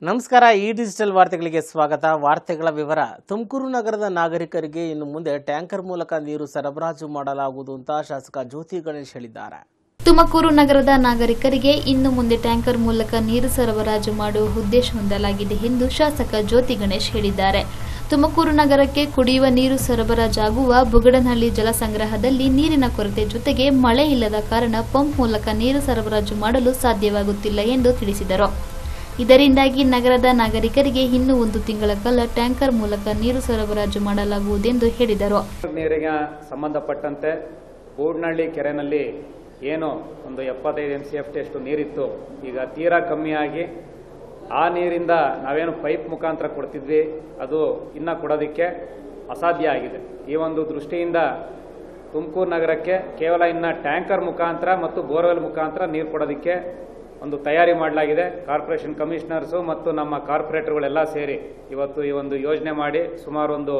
ನಮಸ್ಕಾರ ಈ ಡಿಜಿಟಲ್ ವಾರ್ತೆಗಳಿಗೆ ಸ್ವಾಗತ ವಾರ್ತೆಗಳ ವಿವರ ತುಮಕೂರು ನಗರದ ನಾಗರಿಕರಿಗೆ ಇನ್ನು ಮುಂದೆ ಟ್ಯಾಂಕರ್ ಮೂಲಕ ನೀರು ಸರಬರಾಜು ಮಾಡಲಾಗುವುದು ಅಂತ ಶಾಸಕ ಜ್ಯೋತಿ ಗಣೇಶ್ ಹೇಳಿದ್ದಾರೆ ತುಮಕೂರು ನಗರದ ನಾಗರಿಕರಿಗೆ ಇನ್ನು ಮುಂದೆ ಟ್ಯಾಂಕರ್ ಮೂಲಕ ನೀರು ಸರಬರಾಜು ಮಾಡುವ ಉದ್ದೇಶ ಹೊಂದಲಾಗಿದೆ ಎಂದು ಶಾಸಕ ಜ್ಯೋತಿ ಗಣೇಶ್ ಹೇಳಿದ್ದಾರೆ ತುಮಕೂರು ನಗರಕ್ಕೆ ಕುಡಿಯುವ ನೀರು ಸರಬರಾಜಾಗುವ ಬುಗಡನಹಳ್ಳಿ ಜಲಸಂಗ್ರಹದಲ್ಲಿ ನೀರಿನ ಕೊರತೆ ಜೊತೆಗೆ ಮಳೆ ಇಲ್ಲದ ಕಾರಣ ಪಂಪ್ ಮೂಲಕ ನೀರು ಸರಬರಾಜು ಮಾಡಲು ಸಾಧ್ಯವಾಗುತ್ತಿಲ್ಲ ಎಂದು ತಿಳಿಸಿದರು ಇದರಿಂದಾಗಿ ನಗರದ ನಾಗರಿಕರಿಗೆ ಇನ್ನೂ ಒಂದು ತಿಂಗಳ ಕಾಲ ಟ್ಯಾಂಕರ್ ಮೂಲಕ ನೀರು ಸರಬರಾಜು ಮಾಡಲಾಗುವುದೆಂದು ಹೇಳಿದರು ನೀರಿಗೆ ಸಂಬಂಧಪಟ್ಟಂತೆ ಗೂಡ್ನಹಳ್ಳಿ ಕೆರೆನಲ್ಲಿ ಏನು ಒಂದು ಎಪ್ಪತ್ತೈದು ಎಮ್ ಸಿ ಎಫ್ ಅಷ್ಟು ನೀರಿತ್ತು ಈಗ ತೀರಾ ಕಮ್ಮಿಯಾಗಿ ಆ ನೀರಿಂದ ನಾವೇನು ಪೈಪ್ ಮುಖಾಂತರ ಕೊಡ್ತಿದ್ವಿ ಅದು ಇನ್ನು ಕೊಡೋದಕ್ಕೆ ಅಸಾಧ್ಯ ಆಗಿದೆ ಈ ಒಂದು ದೃಷ್ಟಿಯಿಂದ ತುಮಕೂರು ನಗರಕ್ಕೆ ಕೇವಲ ಇನ್ನು ಟ್ಯಾಂಕರ್ ಮುಖಾಂತರ ಮತ್ತು ಬೋರ್ವೆಲ್ ಮುಖಾಂತರ ನೀರು ಕೊಡೋದಕ್ಕೆ ಒಂದು ತಯಾರಿ ಮಾಡಲಾಗಿದೆ ಕಾರ್ಪೊರೇಷನ್ ಕಮಿಷನರ್ಸು ಮತ್ತು ನಮ್ಮ ಕಾರ್ಪೊರೇಟರ್ಗಳೆಲ್ಲ ಸೇರಿ ಇವತ್ತು ಈ ಒಂದು ಯೋಜನೆ ಮಾಡಿ ಸುಮಾರು ಒಂದು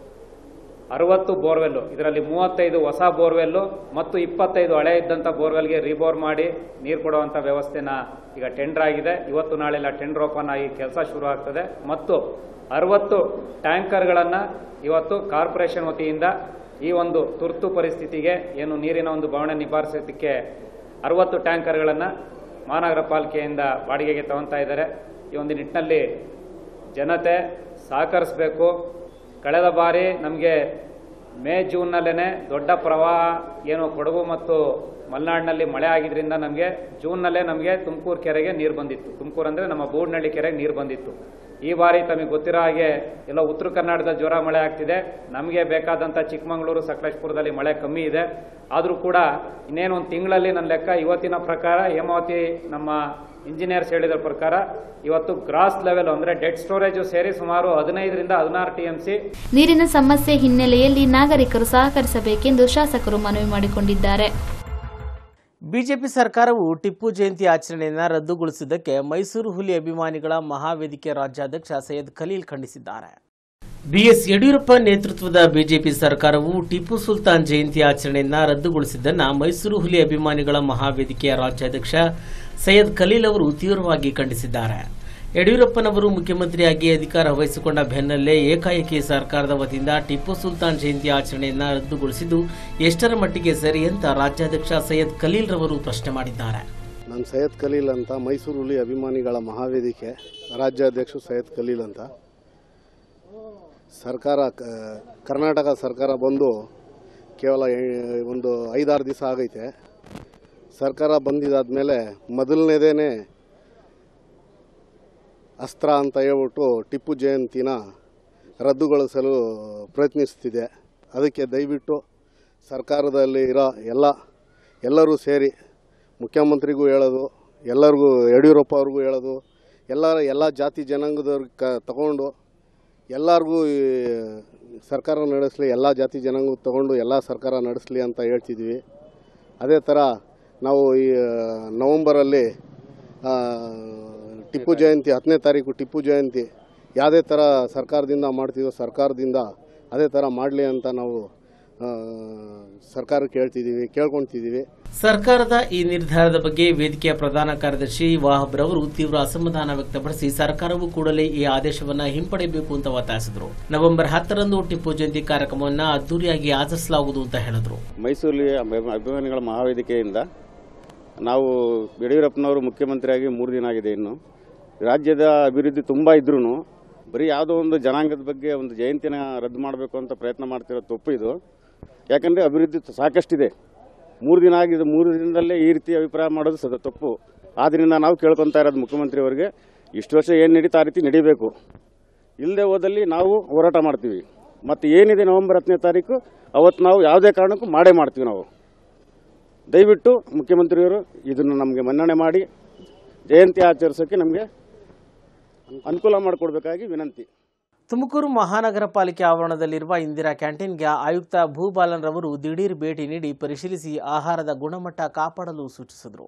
ಅರವತ್ತು ಬೋರ್ವೆಲ್ಲು ಇದರಲ್ಲಿ ಮೂವತ್ತೈದು ಹೊಸ ಬೋರ್ವೆಲ್ಲು ಮತ್ತು ಇಪ್ಪತ್ತೈದು ಹಳೆ ಇದ್ದಂಥ ಬೋರ್ವೆಲ್ಗೆ ರೀಬೋರ್ ಮಾಡಿ ನೀರು ಕೊಡುವಂಥ ವ್ಯವಸ್ಥೆನ ಈಗ ಟೆಂಡರ್ ಆಗಿದೆ ಇವತ್ತು ನಾಳೆಲ್ಲ ಟೆಂಡರ್ ಓಪನ್ ಆಗಿ ಕೆಲಸ ಶುರು ಆಗ್ತದೆ ಮತ್ತು ಅರವತ್ತು ಟ್ಯಾಂಕರ್ಗಳನ್ನು ಇವತ್ತು ಕಾರ್ಪೊರೇಷನ್ ವತಿಯಿಂದ ಈ ಒಂದು ತುರ್ತು ಪರಿಸ್ಥಿತಿಗೆ ಏನು ನೀರಿನ ಒಂದು ಬವಣೆ ನಿವಾರಿಸೋದಕ್ಕೆ ಅರವತ್ತು ಟ್ಯಾಂಕರ್ಗಳನ್ನು ಮಹಾನಗರ ಪಾಲಿಕೆಯಿಂದ ಬಾಡಿಗೆಗೆ ತಗೊತಾ ಇದ್ದಾರೆ ಈ ಒಂದು ನಿಟ್ಟಿನಲ್ಲಿ ಜನತೆ ಸಹಕರಿಸಬೇಕು ಕಳೆದ ಬಾರಿ ನಮಗೆ ಮೇ ಜೂನ್ನಲ್ಲೇ ದೊಡ್ಡ ಪ್ರವಾಹ ಏನು ಕೊಡಗು ಮತ್ತು ಮಲೆನಾಡಿನಲ್ಲಿ ಮಳೆ ಆಗಿದ್ರಿಂದ ನಮಗೆ ಜೂನ್ನಲ್ಲೇ ನಮಗೆ ತುಮಕೂರು ಕೆರೆಗೆ ನೀರು ಬಂದಿತ್ತು ತುಮಕೂರು ಅಂದರೆ ನಮ್ಮ ಬೂಡ್ನಳ್ಳಿ ಕೆರೆಗೆ ನೀರು ಬಂದಿತ್ತು ಈ ಬಾರಿ ತಮಗೆ ಗೊತ್ತಿರೋ ಹಾಗೆ ಎಲ್ಲ ಉತ್ತರ ಕರ್ನಾಟಕದ ಜ್ವರ ಮಳೆ ಆಗ್ತಿದೆ ನಮಗೆ ಬೇಕಾದಂಥ ಚಿಕ್ಕಮಗಳೂರು ಸಕಲೇಶ್ಪುರದಲ್ಲಿ ಮಳೆ ಕಮ್ಮಿ ಇದೆ ಆದರೂ ಕೂಡ ಇನ್ನೇನು ಒಂದು ತಿಂಗಳಲ್ಲಿ ನನ್ನ ಲೆಕ್ಕ ಇವತ್ತಿನ ಪ್ರಕಾರ ಹೇಮಾವತಿ ನಮ್ಮ ಇಂಜಿನಿಯರ್ಸ್ ಹೇಳಿದ ಪ್ರಕಾರ ಇವತ್ತು ಗ್ರಾಸ್ ಲೆವೆಲ್ ಅಂದರೆ ಡೆಡ್ ಸ್ಟೋರೇಜು ಸೇರಿ ಸುಮಾರು ಹದಿನೈದರಿಂದ ಹದಿನಾರು ಟಿ ಎಂ ಸಿ ನೀರಿನ ಸಮಸ್ಯೆ ಹಿನ್ನೆಲೆಯಲ್ಲಿ ನಾಗರಿಕರು ಸಹಕರಿಸಬೇಕೆಂದು ಶಾಸಕರು ಮನವಿ ಮಾಡಿಕೊಂಡಿದ್ದಾರೆ ಬಿಜೆಪಿ ಸರ್ಕಾರವು ಟಿಪ್ಪು ಜಯಂತಿ ಆಚರಣೆಯನ್ನು ರದ್ದುಗೊಳಿಸಿದ್ದಕ್ಕೆ ಮೈಸೂರು ಹುಲಿ ಅಭಿಮಾನಿಗಳ ಮಹಾವೇದಿಕೆ ರಾಜ್ಯಾಧ್ಯಕ್ಷ ಸೈಯದ್ ಖಲೀಲ್ ಖಂಡಿಸಿದ್ದಾರೆ ಬಿಎಸ್ ಯಡಿಯೂರಪ್ಪ ನೇತೃತ್ವದ ಬಿಜೆಪಿ ಸರ್ಕಾರವು ಟಿಪ್ಪು ಸುಲ್ತಾನ್ ಜಯಂತಿ ಆಚರಣೆಯನ್ನು ರದ್ದುಗೊಳಿಸಿದ್ದನ್ನು ಮೈಸೂರು ಹುಲಿ ಅಭಿಮಾನಿಗಳ ಮಹಾವೇದಿಕೆಯ ರಾಜ್ಯಾಧ್ಯಕ್ಷ ಸೈಯದ್ ಖಲೀಲ್ ಅವರು ತೀವ್ರವಾಗಿ ಖಂಡಿಸಿದ್ದಾರೆ ಯಡಿಯೂರಪ್ಪನವರು ಮುಖ್ಯಮಂತ್ರಿಯಾಗಿ ಅಧಿಕಾರ ವಹಿಸಿಕೊಂಡ ಬೆನ್ನಲ್ಲೇ ಏಕಾಏಕಿ ಸರ್ಕಾರದ ವತಿಯಿಂದ ಟಿಪ್ಪು ಸುಲ್ತಾನ್ ಜಯಂತಿ ಆಚರಣೆಯನ್ನು ರದ್ದುಗೊಳಿಸಿದ್ದು ಎಷ್ಟರ ಮಟ್ಟಿಗೆ ಸರಿ ಅಂತ ರಾಜ್ಯಾಧ್ಯಕ್ಷ ಸೈಯದ್ ಖಲೀಲ್ ರವರು ಪ್ರಶ್ನೆ ಮಾಡಿದ್ದಾರೆ ನಾನು ಸೈಯದ್ ಖಲೀಲ್ ಅಂತ ಮೈಸೂರು ಹುಲಿ ಅಭಿಮಾನಿಗಳ ಮಹಾವೇದಿಕೆ ರಾಜ್ಯಾಧ್ಯಕ್ಷರು ಸೈಯದ್ ಖಲೀಲ್ ಅಂತ ಸರ್ಕಾರ ಕ- ಕರ್ನಾಟಕ ಸರ್ಕಾರ ಬಂದು ಕೇವಲ ಎ- ಒಂದು ಐದಾರು ದಿವಸ ಆಗೈತೆ ಸರ್ಕಾರ ಬಂದಿದ್ದಾದ್ಮೇಲೆ ಮೊದಲನೇದೇನೆ ಅಸ್ತ್ರ ಅಂತ ಹೇಳ್ಬಿಟ್ಟು ಟಿಪ್ಪು ಜಯಂತಿನ ರದ್ದುಗೊಳಿಸಲು ಪ್ರಯತ್ನಿಸ್ತಿದೆ ಅದಕ್ಕೆ ದಯವಿಟ್ಟು ಸರ್ಕಾರದಲ್ಲಿ ಇರೋ ಎಲ್ಲ ಎಲ್ಲರೂ ಸೇರಿ ಮುಖ್ಯಮಂತ್ರಿಗೂ ಹೇಳೋದು ಎಲ್ಲರಿಗೂ ಯಡಿಯೂರಪ್ಪ ಅವ್ರಿಗೂ ಹೇಳೋದು ಎಲ್ಲ ಎಲ್ಲ ಜಾತಿ ಜನಾಂಗದವ್ರಿಗೆ ಕ ತಗೊಂಡು ಎಲ್ಲರಿಗೂ ಈ ಸರ್ಕಾರ ನಡೆಸಲಿ ಎಲ್ಲ ಜಾತಿ ಜನಾಂಗ ತಗೊಂಡು ಎಲ್ಲ ಸರ್ಕಾರ ನಡೆಸಲಿ ಅಂತ ಹೇಳ್ತಿದ್ವಿ ಅದೇ ಥರ ನಾವು ಈ ನವಂಬರಲ್ಲಿ ಆ, ಟಿಪ್ಪು ಜಯಂತಿ ಹತ್ತನೇ ತಾರೀಕು ಟಿಪ್ಪು ಜಯಂತಿ ಯಾವುದೇ ಥರ ಸರ್ಕಾರದಿಂದ ಮಾಡ್ತಿದ್ದೋ ಸರ್ಕಾರದಿಂದ ಅದೇ ಥರ ಮಾಡಲಿ ಅಂತ ನಾವು ಆ, ಸರ್ಕಾರಕ್ಕೆ ಹೇಳ್ತಿದ್ದೀವಿ ಕೇಳ್ಕೊಳ್ತಿದ್ದೀವಿ ಸರ್ಕಾರದ ಈ ನಿರ್ಧಾರದ ಬಗ್ಗೆ ವೇದಿಕೆಯ ಪ್ರಧಾನ ಕಾರ್ಯದರ್ಶಿ ವಾಹಬ್ ರವರು ತೀವ್ರ ಅಸಮಾಧಾನ ವ್ಯಕ್ತಪಡಿಸಿ ಸರ್ಕಾರವು ಕೂಡಲೇ ಈ ಆದೇಶವನ್ನ ಹಿಂಪಡೆಯಬೇಕು ಅಂತ ಒತ್ತಾಯಿಸಿದರು ನವೆಂಬರ್ ಹತ್ತರಂದು ಟಿಪ್ಪು ಜಯಂತಿ ಕಾರ್ಯಕ್ರಮವನ್ನ ಅದ್ದೂರಿಯಾಗಿ ಆಚರಿಸಲಾಗುವುದು ಅಂತ ಹೇಳಿದರು ಮೈಸೂರಲ್ಲಿ ಅಭಿ- ಅಭಿಮಾನಿಗಳ ಮಹಾವೇದಿಕೆಯಿಂದ ನಾವು ಯಡಿಯೂರಪ್ಪನವರು ಮುಖ್ಯಮಂತ್ರಿಯಾಗಿ ಮೂರು ದಿನ ಆಗಿದೆ ಇನ್ನು ರಾಜ್ಯದ ಅಭಿವೃದ್ಧಿ ತುಂಬ ಇದ್ರೂ ಬರೀ ಯಾವುದೋ ಒಂದು ಜನಾಂಗದ ಬಗ್ಗೆ ಒಂದು ಜಯಂತಿನ ರದ್ದು ಮಾಡಬೇಕು ಅಂತ ಪ್ರಯತ್ನ ಮಾಡ್ತಿರೋ ತಪ್ಪು ಇದು ಯಾಕಂದರೆ ಅಭಿವೃದ್ಧಿ ಸಾಕಷ್ಟಿದೆ ಮೂರು ದಿನ ಆಗಿದೆ ಮೂರು ದಿನದಲ್ಲೇ ಈ ರೀತಿ ಅಭಿಪ್ರಾಯ ಮಾಡೋದು ಸದ ತಪ್ಪು ಆದ್ದರಿಂದ ನಾವು ಕೇಳ್ಕೊತಾ ಇರೋದು ಮುಖ್ಯಮಂತ್ರಿಯವರಿಗೆ ಇಷ್ಟು ವರ್ಷ ಏನು ನಡೀತಾ ಆ ರೀತಿ ನಡಿಬೇಕು ಇಲ್ಲದೆ ಹೋದಲ್ಲಿ ನಾವು ಹೋರಾಟ ಮಾಡ್ತೀವಿ ಮತ್ತು ಏನಿದೆ ನವೆಂಬರ್ ಹತ್ತನೇ ತಾರೀಕು ಅವತ್ತು ನಾವು ಯಾವುದೇ ಕಾರಣಕ್ಕೂ ಮಾಡೇ ಮಾಡ್ತೀವಿ ನಾವು ದಯವಿಟ್ಟು ಮುಖ್ಯಮಂತ್ರಿಯವರು ಇದನ್ನು ನಮಗೆ ಮನ್ನಣೆ ಮಾಡಿ ಜಯಂತಿ ಆಚರಿಸೋಕ್ಕೆ ನಮಗೆ ಅನುಕೂಲ ಮಾಡಿಕೊಡ್ಬೇಕಾಗಿ ವಿನಂತಿ ತುಮಕೂರು ಮಹಾನಗರ ಪಾಲಿಕೆ ಆವರಣದಲ್ಲಿರುವ ಇಂದಿರಾ ಕ್ಯಾಂಟೀನ್ಗೆ ಆಯುಕ್ತ ಭೂಬಾಲನ್ ರವರು ದಿಢೀರ್ ಭೇಟಿ ನೀಡಿ ಪರಿಶೀಲಿಸಿ ಆಹಾರದ ಗುಣಮಟ್ಟ ಕಾಪಾಡಲು ಸೂಚಿಸಿದರು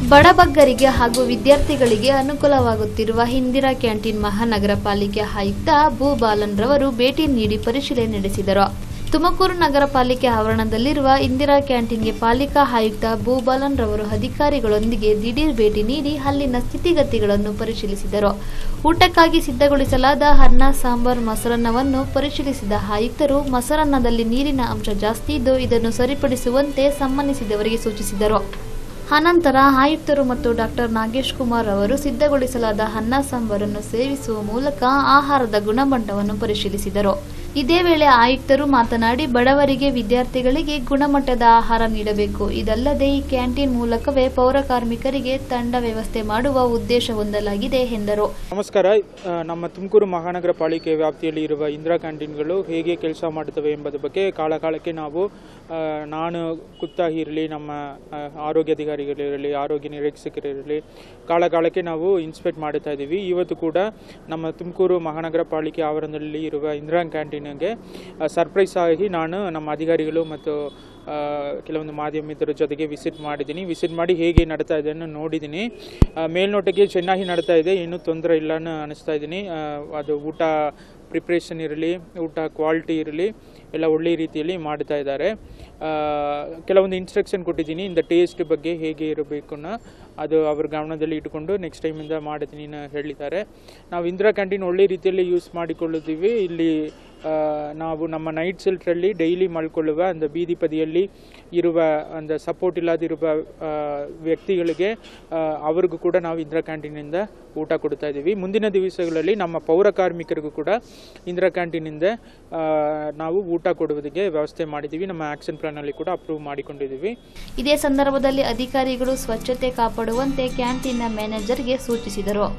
ಬಡಬಗ್ಗರಿಗೆ ಹಾಗೂ ವಿದ್ಯಾರ್ಥಿಗಳಿಗೆ ಅನುಕೂಲವಾಗುತ್ತಿರುವ ಇಂದಿರಾ ಕ್ಯಾಂಟೀನ್ ಮಹಾನಗರ ಪಾಲಿಕೆ ಆಯುಕ್ತ ಭೂಬಾಲನ್ ರವರು ಭೇಟಿ ನೀಡಿ ಪರಿಶೀಲನೆ ನಡೆಸಿದರು ತುಮಕೂರು ನಗರ ಪಾಲಿಕೆ ಆವರಣದಲ್ಲಿರುವ ಇಂದಿರಾ ಕ್ಯಾಂಟೀನ್ಗೆ ಪಾಲಿಕಾ ಆಯುಕ್ತ ಭೂಬಾಲನ್ ರವರು ಅಧಿಕಾರಿಗಳೊಂದಿಗೆ ದಿಢೀರ್ ಭೇಟಿ ನೀಡಿ ಅಲ್ಲಿನ ಸ್ಥಿತಿಗತಿಗಳನ್ನು ಪರಿಶೀಲಿಸಿದರು ಊಟಕ್ಕಾಗಿ ಸಿದ್ಧಗೊಳಿಸಲಾದ ಅನ್ನ ಸಾಂಬಾರ್ ಮೊಸರನ್ನವನ್ನು ಪರಿಶೀಲಿಸಿದ ಆಯುಕ್ತರು ಮೊಸರನ್ನದಲ್ಲಿ ನೀರಿನ ಅಂಶ ಜಾಸ್ತಿ ಇದ್ದು ಇದನ್ನು ಸರಿಪಡಿಸುವಂತೆ ಸಂಬಂಧಿಸಿದವರಿಗೆ ಸೂಚಿಸಿದರು ಅನಂತರ ಆಯುಕ್ತರು ಮತ್ತು ಡಾಕ್ಟರ್ ನಾಗೇಶ್ ಕುಮಾರ್ ಅವರು ಸಿದ್ಧಗೊಳಿಸಲಾದ ಅನ್ನ ಸಾಂಬಾರನ್ನು ಸೇವಿಸುವ ಮೂಲಕ ಆಹಾರದ ಗುಣಮಟ್ಟವನ್ನು ಪರಿಶೀಲಿಸಿದರು ಇದೇ ವೇಳೆ ಆಯುಕ್ತರು ಮಾತನಾಡಿ ಬಡವರಿಗೆ ವಿದ್ಯಾರ್ಥಿಗಳಿಗೆ ಗುಣಮಟ್ಟದ ಆಹಾರ ನೀಡಬೇಕು ಇದಲ್ಲದೆ ಈ ಕ್ಯಾಂಟೀನ್ ಮೂಲಕವೇ ಪೌರ ಕಾರ್ಮಿಕರಿಗೆ ತಂಡ ವ್ಯವಸ್ಥೆ ಮಾಡುವ ಉದ್ದೇಶ ಹೊಂದಲಾಗಿದೆ ಎಂದರು ನಮಸ್ಕಾರ ಆ, ನಮ್ಮ ತುಮಕೂರು ಮಹಾನಗರ ಪಾಲಿಕೆ ವ್ಯಾಪ್ತಿಯಲ್ಲಿ ಇರುವ ಇಂದಿರಾ ಕ್ಯಾಂಟೀನ್ಗಳು ಹೇಗೆ ಕೆಲಸ ಮಾಡುತ್ತವೆ ಎಂಬುದರ ಬಗ್ಗೆ ಕಾಲಕಾಲಕ್ಕೆ ನಾವು ಆ, ನಾನು ಖುದ್ದಾಗಿ ಇರಲಿ ನಮ್ಮ ಆ, ಆರೋಗ್ಯಾಧಿಕಾರಿಗಳಿರಲಿ ಆರೋಗ್ಯ ನಿರೀಕ್ಷಕರಿರಲಿ ಕಾಲಕಾಲಕ್ಕೆ ನಾವು ಇನ್ಸ್ಪೆಕ್ಟ್ ಮಾಡುತ್ತಾ ಇದ್ದೀವಿ ಇವತ್ತು ಕೂಡ ನಮ್ಮ ತುಮಕೂರು ಮಹಾನಗರ ಪಾಲಿಕೆ ಆವರಣದಲ್ಲಿ ಇರುವ ಇಂದಿರಾ ಕ್ಯಾಂಟೀನ್ಗೆ ಸರ್ಪ್ರೈಸ್ ಆಗಿ ನಾನು ನಮ್ಮ ಅಧಿಕಾರಿಗಳು ಮತ್ತು ಆ, ಕೆಲವೊಂದು ಮಾಧ್ಯಮಿತರ ಜೊತೆಗೆ ವಿಸಿಟ್ ಮಾಡಿದ್ದೀನಿ ವಿಸಿಟ್ ಮಾಡಿ ಹೇಗೆ ನಡೀತಾ ಇದೆ ಅನ್ನೋ ನೋಡಿದ್ದೀನಿ ಆ, ಮೇಲ್ನೋಟಕ್ಕೆ ಚೆನ್ನಾಗಿ ನಡೀತಾ ಇದೆ ಏನೂ ತೊಂದರೆ ಇಲ್ಲ ಅನ್ನೋ ಅನಿಸ್ತಾ ಇದ್ದೀನಿ ಆ, ಅದು ಊಟ ಪ್ರಿಪ್ರೇಷನ್ ಇರಲಿ ಊಟ ಕ್ವಾಲಿಟಿ ಇರಲಿ ಎಲ್ಲ ಒಳ್ಳೆಯ ರೀತಿಯಲ್ಲಿ ಮಾಡ್ತಾ ಇದ್ದಾರೆ ಆ, ಕೆಲವೊಂದು ಇನ್ಸ್ಟ್ರಕ್ಷನ್ ಕೊಟ್ಟಿದ್ದೀನಿ ಇಂದ ಟೇಸ್ಟ್ ಬಗ್ಗೆ ಹೇಗೆ ಇರಬೇಕು ಅನ್ನೋ ಅದು ಅವ್ರ ಗಮನದಲ್ಲಿ ಇಟ್ಕೊಂಡು ನೆಕ್ಸ್ಟ್ ಟೈಮಿಂದ ಮಾಡ್ತೀನಿ ಅನ್ನೋ ಹೇಳಿದ್ದಾರೆ ನಾವು ಇಂದಿರಾ ಕ್ಯಾಂಟೀನ್ ಒಳ್ಳೆ ರೀತಿಯಲ್ಲಿ ಯೂಸ್ ಮಾಡಿಕೊಳ್ಳುತ್ತೀವಿ ಇಲ್ಲಿ ಆ, ನಾವು ನಮ್ಮ ನೈಟ್ ಸೆಲ್ಟ್ರಲ್ಲಿ ಡೈಲಿ ಮಲ್ಕೊಳ್ಳುವ ಒಂದು ಬೀದಿ ಬದಿಯಲ್ಲಿ ಇರುವ ಒಂದು ಸಪೋರ್ಟ್ ಇಲ್ಲದಿರುವ ಆ, ವ್ಯಕ್ತಿಗಳಿಗೆ ಆ, ಅವ್ರಿಗೂ ಕೂಡ ನಾವು ಇಂದಿರಾ ಕ್ಯಾಂಟೀನಿಂದ ಊಟ ಕೊಡ್ತಾ ಇದ್ದೀವಿ ಮುಂದಿನ ದಿವಸಗಳಲ್ಲಿ ನಮ್ಮ ಪೌರ ಕಾರ್ಮಿಕರಿಗೂ ಕೂಡ ಇಂದಿರಾ ಕ್ಯಾಂಟೀನಿಂದ ಆ, ನಾವು ಊಟ ಕೊಡುವುದಕ್ಕೆ ವ್ಯವಸ್ಥೆ ಮಾಡಿದ್ದೀವಿ ನಮ್ಮ ಆಕ್ಷನ್ ಪ್ಲಾನಲ್ಲಿ ಕೂಡ ಅಪ್ರೂವ್ ಮಾಡಿಕೊಂಡಿದ್ದೀವಿ ಇದೇ ಸಂದರ್ಭದಲ್ಲಿ ಅಧಿಕಾರಿಗಳು ಸ್ವಚ್ಛತೆ ಕಾಪಾಡುವಂತೆ ಕ್ಯಾಂಟೀನ್ನ ಮ್ಯಾನೇಜರ್ಗೆ ಸೂಚಿಸಿದರು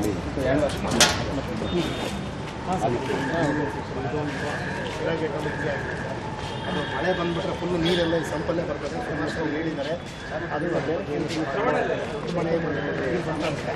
ಅದು ಮಳೆ ಬಂದ್ಬಿಟ್ರೆ ಫುಲ್ ನೀರೆಲ್ಲ ಈ ಸಂಪಲ್ಲೇ ಬರ್ತದೆ ಸುಮಾರು ಹೇಳಿದ್ದಾರೆ ಅದು ಮನೆ ನೀರು ಬಂದಂತೆ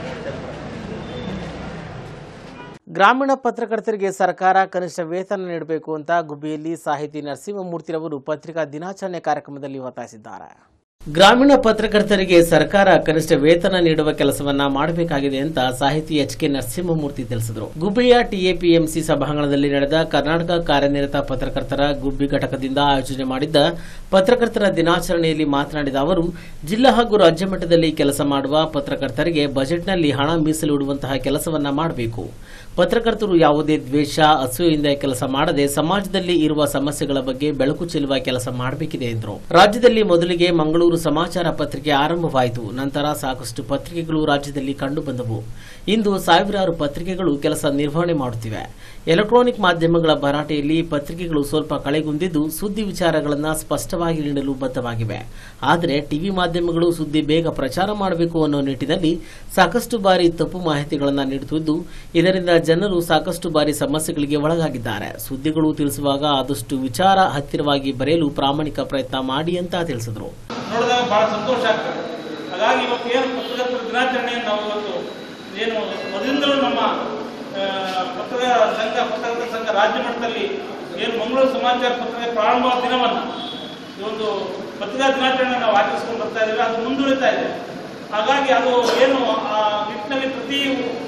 ಗ್ರಾಮೀಣ ಪತ್ರಕರ್ತರಿಗೆ ಸರ್ಕಾರ ಕನಿಷ್ಠ ವೇತನ ನೀಡಬೇಕು ಅಂತ ಗುಬ್ಬಿಯಲ್ಲಿ ಸಾಹಿತಿ ನರಸಿಂಹಮೂರ್ತಿರವರು ಪತ್ರಿಕಾ ದಿನಾಚರಣೆ ಕಾರ್ಯಕ್ರಮದಲ್ಲಿ ಒತ್ತಾಯಿಸಿದ್ದಾರೆ ಗ್ರಾಮೀಣ ಪತ್ರಕರ್ತರಿಗೆ ಸರ್ಕಾರ ಕನಿಷ್ಠ ವೇತನ ನೀಡುವ ಕೆಲಸವನ್ನ ಮಾಡಬೇಕಾಗಿದೆ ಅಂತ ಸಾಹಿತಿ ಎಚ್ ಕೆ ನರಸಿಂಹಮೂರ್ತಿ ತಿಳಿಸಿದರು ಗುಬ್ಬಿಯ ಟಿಎಪಿಎಂಸಿ ಸಭಾಂಗಣದಲ್ಲಿ ನಡೆದ ಕರ್ನಾಟಕ ಕಾರ್ಯನಿರತ ಪತ್ರಕರ್ತರ ಗುಬ್ಬಿ ಘಟಕದಿಂದ ಆಯೋಜನೆ ಮಾಡಿದ್ದ ಪತ್ರಕರ್ತರ ದಿನಾಚರಣೆಯಲ್ಲಿ ಮಾತನಾಡಿದ ಅವರು ಜಿಲ್ಲಾ ಹಾಗೂ ರಾಜ್ಯ ಮಟ್ಟದಲ್ಲಿ ಕೆಲಸ ಮಾಡುವ ಪತ್ರಕರ್ತರಿಗೆ ಬಜೆಟ್ನಲ್ಲಿ ಹಣ ಮೀಸಲಿಡುವಂತಹ ಕೆಲಸವನ್ನ ಮಾಡಬೇಕು ಪತ್ರಕರ್ತರು ಯಾವುದೇ ದ್ವೇಷ ಅಸೂಯೆಯಿಂದ ಕೆಲಸ ಮಾಡದೆ ಸಮಾಜದಲ್ಲಿ ಇರುವ ಸಮಸ್ಯೆಗಳ ಬಗ್ಗೆ ಬೆಳಕು ಚೆಲ್ಲುವ ಕೆಲಸ ಮಾಡಬೇಕಿದೆ ಎಂದರು ರಾಜ್ಯದಲ್ಲಿ ಮೊದಲಿಗೆ ಮಂಗಳೂರು ಸಮಾಚಾರ ಪತ್ರಿಕೆ ಆರಂಭವಾಯಿತು ನಂತರ ಸಾಕಷ್ಟು ಪತ್ರಿಕೆಗಳು ರಾಜ್ಯದಲ್ಲಿ ಕಂಡುಬಂದವು ಇಂದು ಸಾವಿರಾರು ಪತ್ರಿಕೆಗಳು ಕೆಲಸ ನಿರ್ವಹಣೆ ಮಾಡುತ್ತಿವೆ ಎಲೆಕ್ಟ್ರಾನಿಕ್ ಮಾಧ್ಯಮಗಳ ಭರಾಟೆಯಲ್ಲಿ ಪತ್ರಿಕೆಗಳು ಸ್ವಲ್ಪ ಕಳೆಗುಂದಿದ್ದು ಸುದ್ದಿ ವಿಚಾರಗಳನ್ನು ಸ್ಪಷ್ಟವಾಗಿ ನೀಡಲು ಬದ್ಧವಾಗಿವೆ ಆದರೆ ಟಿವಿ ಮಾಧ್ಯಮಗಳು ಸುದ್ದಿ ಬೇಗ ಪ್ರಚಾರ ಮಾಡಬೇಕು ಅನ್ನೋ ನಿಟ್ಟಿನಲ್ಲಿ ಸಾಕಷ್ಟು ಬಾರಿ ತಪ್ಪು ಮಾಹಿತಿಗಳನ್ನು ನೀಡುತ್ತಿದ್ದು ಇದರಿಂದ ಜನರು ಸಾಕಷ್ಟು ಬಾರಿ ಸಮಸ್ಯೆಗಳಿಗೆ ಒಳಗಾಗಿದ್ದಾರೆ ಸುದ್ದಿಗಳು ತಿಳಿಸುವಾಗ ಆದಷ್ಟು ವಿಚಾರ ಹತ್ತಿರವಾಗಿ ಬರೆಯಲು ಪ್ರಾಮಾಣಿಕ ಪ್ರಯತ್ನ ಮಾಡಿ ಅಂತ ತಿಳಿಸಿದರು ನೋಡಿದಾಗ ಬಹಳ ಸಂತೋಷ ಆಗ್ತದೆ ಹಾಗಾಗಿ ಇವತ್ತು ಏನು ಪತ್ರಕರ್ತರ ದಿನಾಚರಣೆಯನ್ನು ನಾವು ಇವತ್ತು ಏನು ಮೊದಲಿಂದಲೂ ನಮ್ಮ ಆ, ಪತ್ರಕರ್ತರ ಸಂಘ ಪತ್ರಕರ್ತರ ಸಂಘ ರಾಜ್ಯ ಮಟ್ಟದಲ್ಲಿ ಏನು ಮಂಗಳೂರು ಸಮಾಚಾರ ಪತ್ರಿಕೆ ಪ್ರಾರಂಭವಾದ ದಿನವನ್ನು ಈ ಒಂದು ಪತ್ರಿಕಾ ದಿನಾಚರಣೆ ನಾವು ಆಚರಿಸ್ಕೊಂಡು ಬರ್ತಾ ಇದ್ದೇವೆ ಅದು ಮುಂದುವರಿತಾ ಇದೆ ಹಾಗಾಗಿ ಅದು ಏನು ಆ ನಿಟ್ಟಿನಲ್ಲಿ ಪ್ರತಿ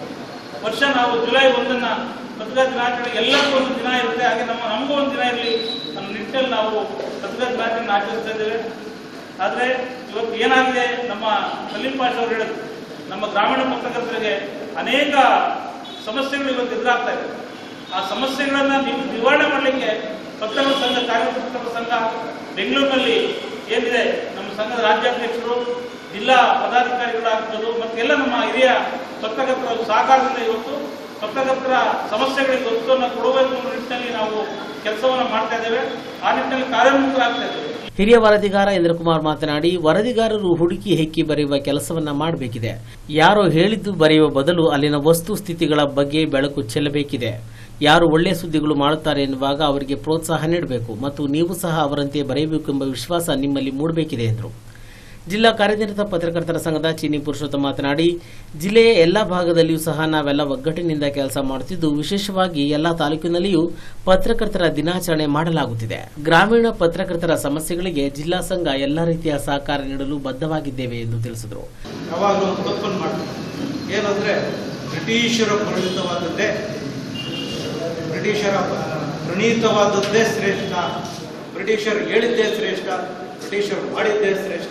ವರ್ಷ ನಾವು ಜುಲೈ ಒಂದನ್ನ ಪತ್ರಿಕಾ ದಿನಾಚರಣೆ ಎಲ್ಲರಿಗೂ ಒಂದು ದಿನ ಇರುತ್ತೆ ಹಾಗೆ ನಮ್ಮ ನಮಗೂ ಒಂದು ದಿನ ಇರಲಿ ನಮ್ಮ ನಿಟ್ಟಿನಲ್ಲಿ ನಾವು ಪತ್ರಿಕಾ ದಿನಾಚರಣೆ ಆಚರಿಸ್ತಾ ಇದ್ದೇವೆ ಆದರೆ ಇವತ್ತು ಏನಾಗಿದೆ ನಮ್ಮ ಸಲೀಂ ಪಾಷ ಅವರು ಹೇಳಿದ್ರು ನಮ್ಮ ಗ್ರಾಮೀಣ ಪತ್ರಕರ್ತರಿಗೆ ಅನೇಕ ಸಮಸ್ಯೆಗಳು ಇವತ್ತು ಎದುರಾಗ್ತಾ ಇದೆ ಆ ಸಮಸ್ಯೆಗಳನ್ನ ನೀವು ನಿವಾರಣೆ ಮಾಡಲಿಕ್ಕೆ ಪತ್ರಕರ್ತರ ಸಂಘ ಕಾರ್ಯಕರ್ತರ ಸಂಘ ಬೆಂಗಳೂರಿನಲ್ಲಿ ಏನಿದೆ ನಮ್ಮ ಸಂಘದ ರಾಜ್ಯಾಧ್ಯಕ್ಷರು ಜಿಲ್ಲಾ ಪದಾಧಿಕಾರಿಗಳಾಗ್ಬೋದು ಮತ್ತೆಲ್ಲ ನಮ್ಮ ಹಿರಿಯ ಪತ್ರಕರ್ತರ ಸಹಕಾರದಿಂದ ಇವತ್ತು ಪತ್ರಕರ್ತರ ಸಮಸ್ಯೆಗಳಿಗೆ ಒತ್ತನ್ನು ಕೊಡಬೇಕು ಅನ್ನೋ ನಿಟ್ಟಿನಲ್ಲಿ ನಾವು ಕೆಲಸವನ್ನು ಮಾಡ್ತಾ ಇದ್ದೇವೆ ಆ ನಿಟ್ಟಿನಲ್ಲಿ ಕಾರ್ಯೋನ್ಮುಖರಾಗ್ತಾ ಇದ್ದೇವೆ ಹಿರಿಯ ವರದಿಗಾರ ಇಂದ್ರಕುಮಾರ್ ಮಾತನಾಡಿ ವರದಿಗಾರರು ಹುಡುಕಿ ಹೆಕ್ಕಿ ಬರೆಯುವ ಕೆಲಸವನ್ನ ಮಾಡಬೇಕಿದೆ ಯಾರೋ ಹೇಳಿದ್ದು ಬರೆಯುವ ಬದಲು ಅಲ್ಲಿನ ವಸ್ತು ಸ್ಥಿತಿಗಳ ಬಗ್ಗೆ ಬೆಳಕು ಚೆಲ್ಲಬೇಕಿದೆ ಯಾರು ಒಳ್ಳೆಯ ಸುದ್ದಿಗಳು ಮಾಡುತ್ತಾರೆ ಎನ್ನುವಾಗ ಅವರಿಗೆ ಪ್ರೋತ್ಸಾಹ ನೀಡಬೇಕು ಮತ್ತು ನೀವು ಸಹ ಅವರಂತೆ ಬರೆಯಬೇಕೆಂಬ ವಿಶ್ವಾಸ ನಿಮ್ಮಲ್ಲಿ ಮೂಡಬೇಕಿದೆ ಎಂದರು ಜಿಲ್ಲಾ ಕಾರ್ಯನಿರತ ಪತ್ರಕರ್ತರ ಸಂಘದ ಚೀನಿ ಪುರುಷೋತ್ತಮ ಮಾತನಾಡಿ ಜಿಲ್ಲೆಯ ಎಲ್ಲ ಭಾಗದಲ್ಲಿಯೂ ಸಹ ನಾವೆಲ್ಲ ಒಗ್ಗಟ್ಟಿನಿಂದ ಕೆಲಸ ಮಾಡುತ್ತಿದ್ದು ವಿಶೇಷವಾಗಿ ಎಲ್ಲ ತಾಲೂಕಿನಲ್ಲಿಯೂ ಪತ್ರಕರ್ತರ ದಿನಾಚರಣೆ ಮಾಡಲಾಗುತ್ತಿದೆ ಗ್ರಾಮೀಣ ಪತ್ರಕರ್ತರ ಸಮಸ್ಯೆಗಳಿಗೆ ಜಿಲ್ಲಾ ಸಂಘ ಎಲ್ಲ ರೀತಿಯ ಸಹಕಾರ ನೀಡಲು ಬದ್ಧವಾಗಿದ್ದೇವೆ ಎಂದು ತಿಳಿಸಿದರು ಯಾವಾಗಲೂ ಒಂದು ತಪ್ಪನ್ನು ಮಾಡ್ತಾರೆ ಏನಂದರೆ ಬ್ರಿಟಿಷರ ಪ್ರಣೀತವಾದದ್ದೇ ಬ್ರಿಟಿಷರ ಪ್ರಣೀತವಾದದ್ದೇ ಶ್ರೇಷ್ಠ ಬ್ರಿಟಿಷರು ಹೇಳಿದ್ದೇ ಶ್ರೇಷ್ಠ ಬ್ರಿಟಿಷರು ಮಾಡಿದ್ದೇ ಶ್ರೇಷ್ಠ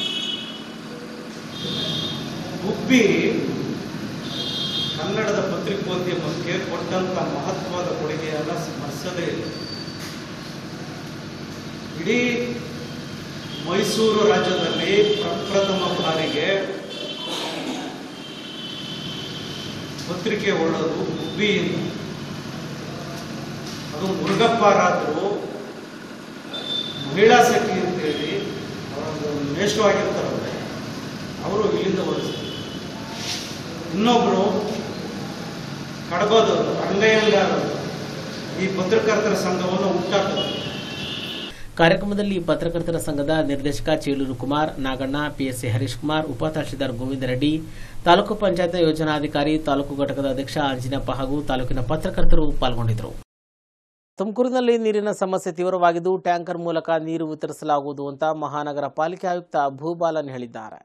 ಗುಬ್ಬಿ ಕನ್ನಡದ ಪತ್ರಿಕೋದ್ಯಮಕ್ಕೆ ಕೊಟ್ಟಂತ ಮಹತ್ವದ ಕೊಡುಗೆಯನ್ನು ಸ್ಮರಿಸದೇ ಇಲ್ಲ ಇಡೀ ಮೈಸೂರು ರಾಜ್ಯದಲ್ಲಿ ಪ್ರಪ್ರಥಮ ಬಾರಿಗೆ ಪತ್ರಿಕೆ ಹೊರಡೋದು ಗುಬ್ಬಿಯಿಂದ ಅದು ಮುರುಗಪ್ಪರಾದರು ಮಹಿಳಾ ಸಖಿ ಅಂತೇಳಿ ಅವರೊಂದು ಮೇಷ್ಠವಾಗಿರ್ತಾರಲ್ಲ ಅವರು ಇಲ್ಲಿಂದ ಹೊರಡಿಸ್ತಾರೆ ಇನ್ನೊಬ್ಬರು ಕಡಗೋದವರು ರಂಗಯ್ಯಂಗಾರರು ಈ ಪತ್ರಕರ್ತರ ಸಂಘವನ್ನು ಹುಟ್ಟಾಕಿದ್ರು ಕಾರ್ಯಕ್ರಮದಲ್ಲಿ ಪತ್ರಕರ್ತರ ಸಂಘದ ನಿರ್ದೇಶಕ ಚೇಳೂರು ಕುಮಾರ್ ನಾಗಣ್ಣ ಪಿಎಸ್ಸಿ ಹರೀಶ್ ಕುಮಾರ್ ಉಪ ತಹಶೀಲ್ದಾರ್ ಗೋವಿಂದ ರೆಡ್ಡಿ ತಾಲೂಕು ಪಂಚಾಯತ್ ಯೋಜನಾಧಿಕಾರಿ ತಾಲೂಕು ಘಟಕದ ಅಧ್ಯಕ್ಷ ಆಂಜಿನಪ್ಪ ಹಾಗೂ ತಾಲೂಕಿನ ಪತ್ರಕರ್ತರು ಪಾಲ್ಗೊಂಡಿದ್ದರು ತುಮಕೂರಿನಲ್ಲಿ ನೀರಿನ ಸಮಸ್ಯೆ ತೀವ್ರವಾಗಿದ್ದು ಟ್ಯಾಂಕರ್ ಮೂಲಕ ನೀರು ವಿತರಿಸಲಾಗುವುದು ಅಂತ ಮಹಾನಗರ ಪಾಲಿಕೆ ಆಯುಕ್ತ ಭೂಬಾಲನ್ ಹೇಳಿದ್ದಾರೆ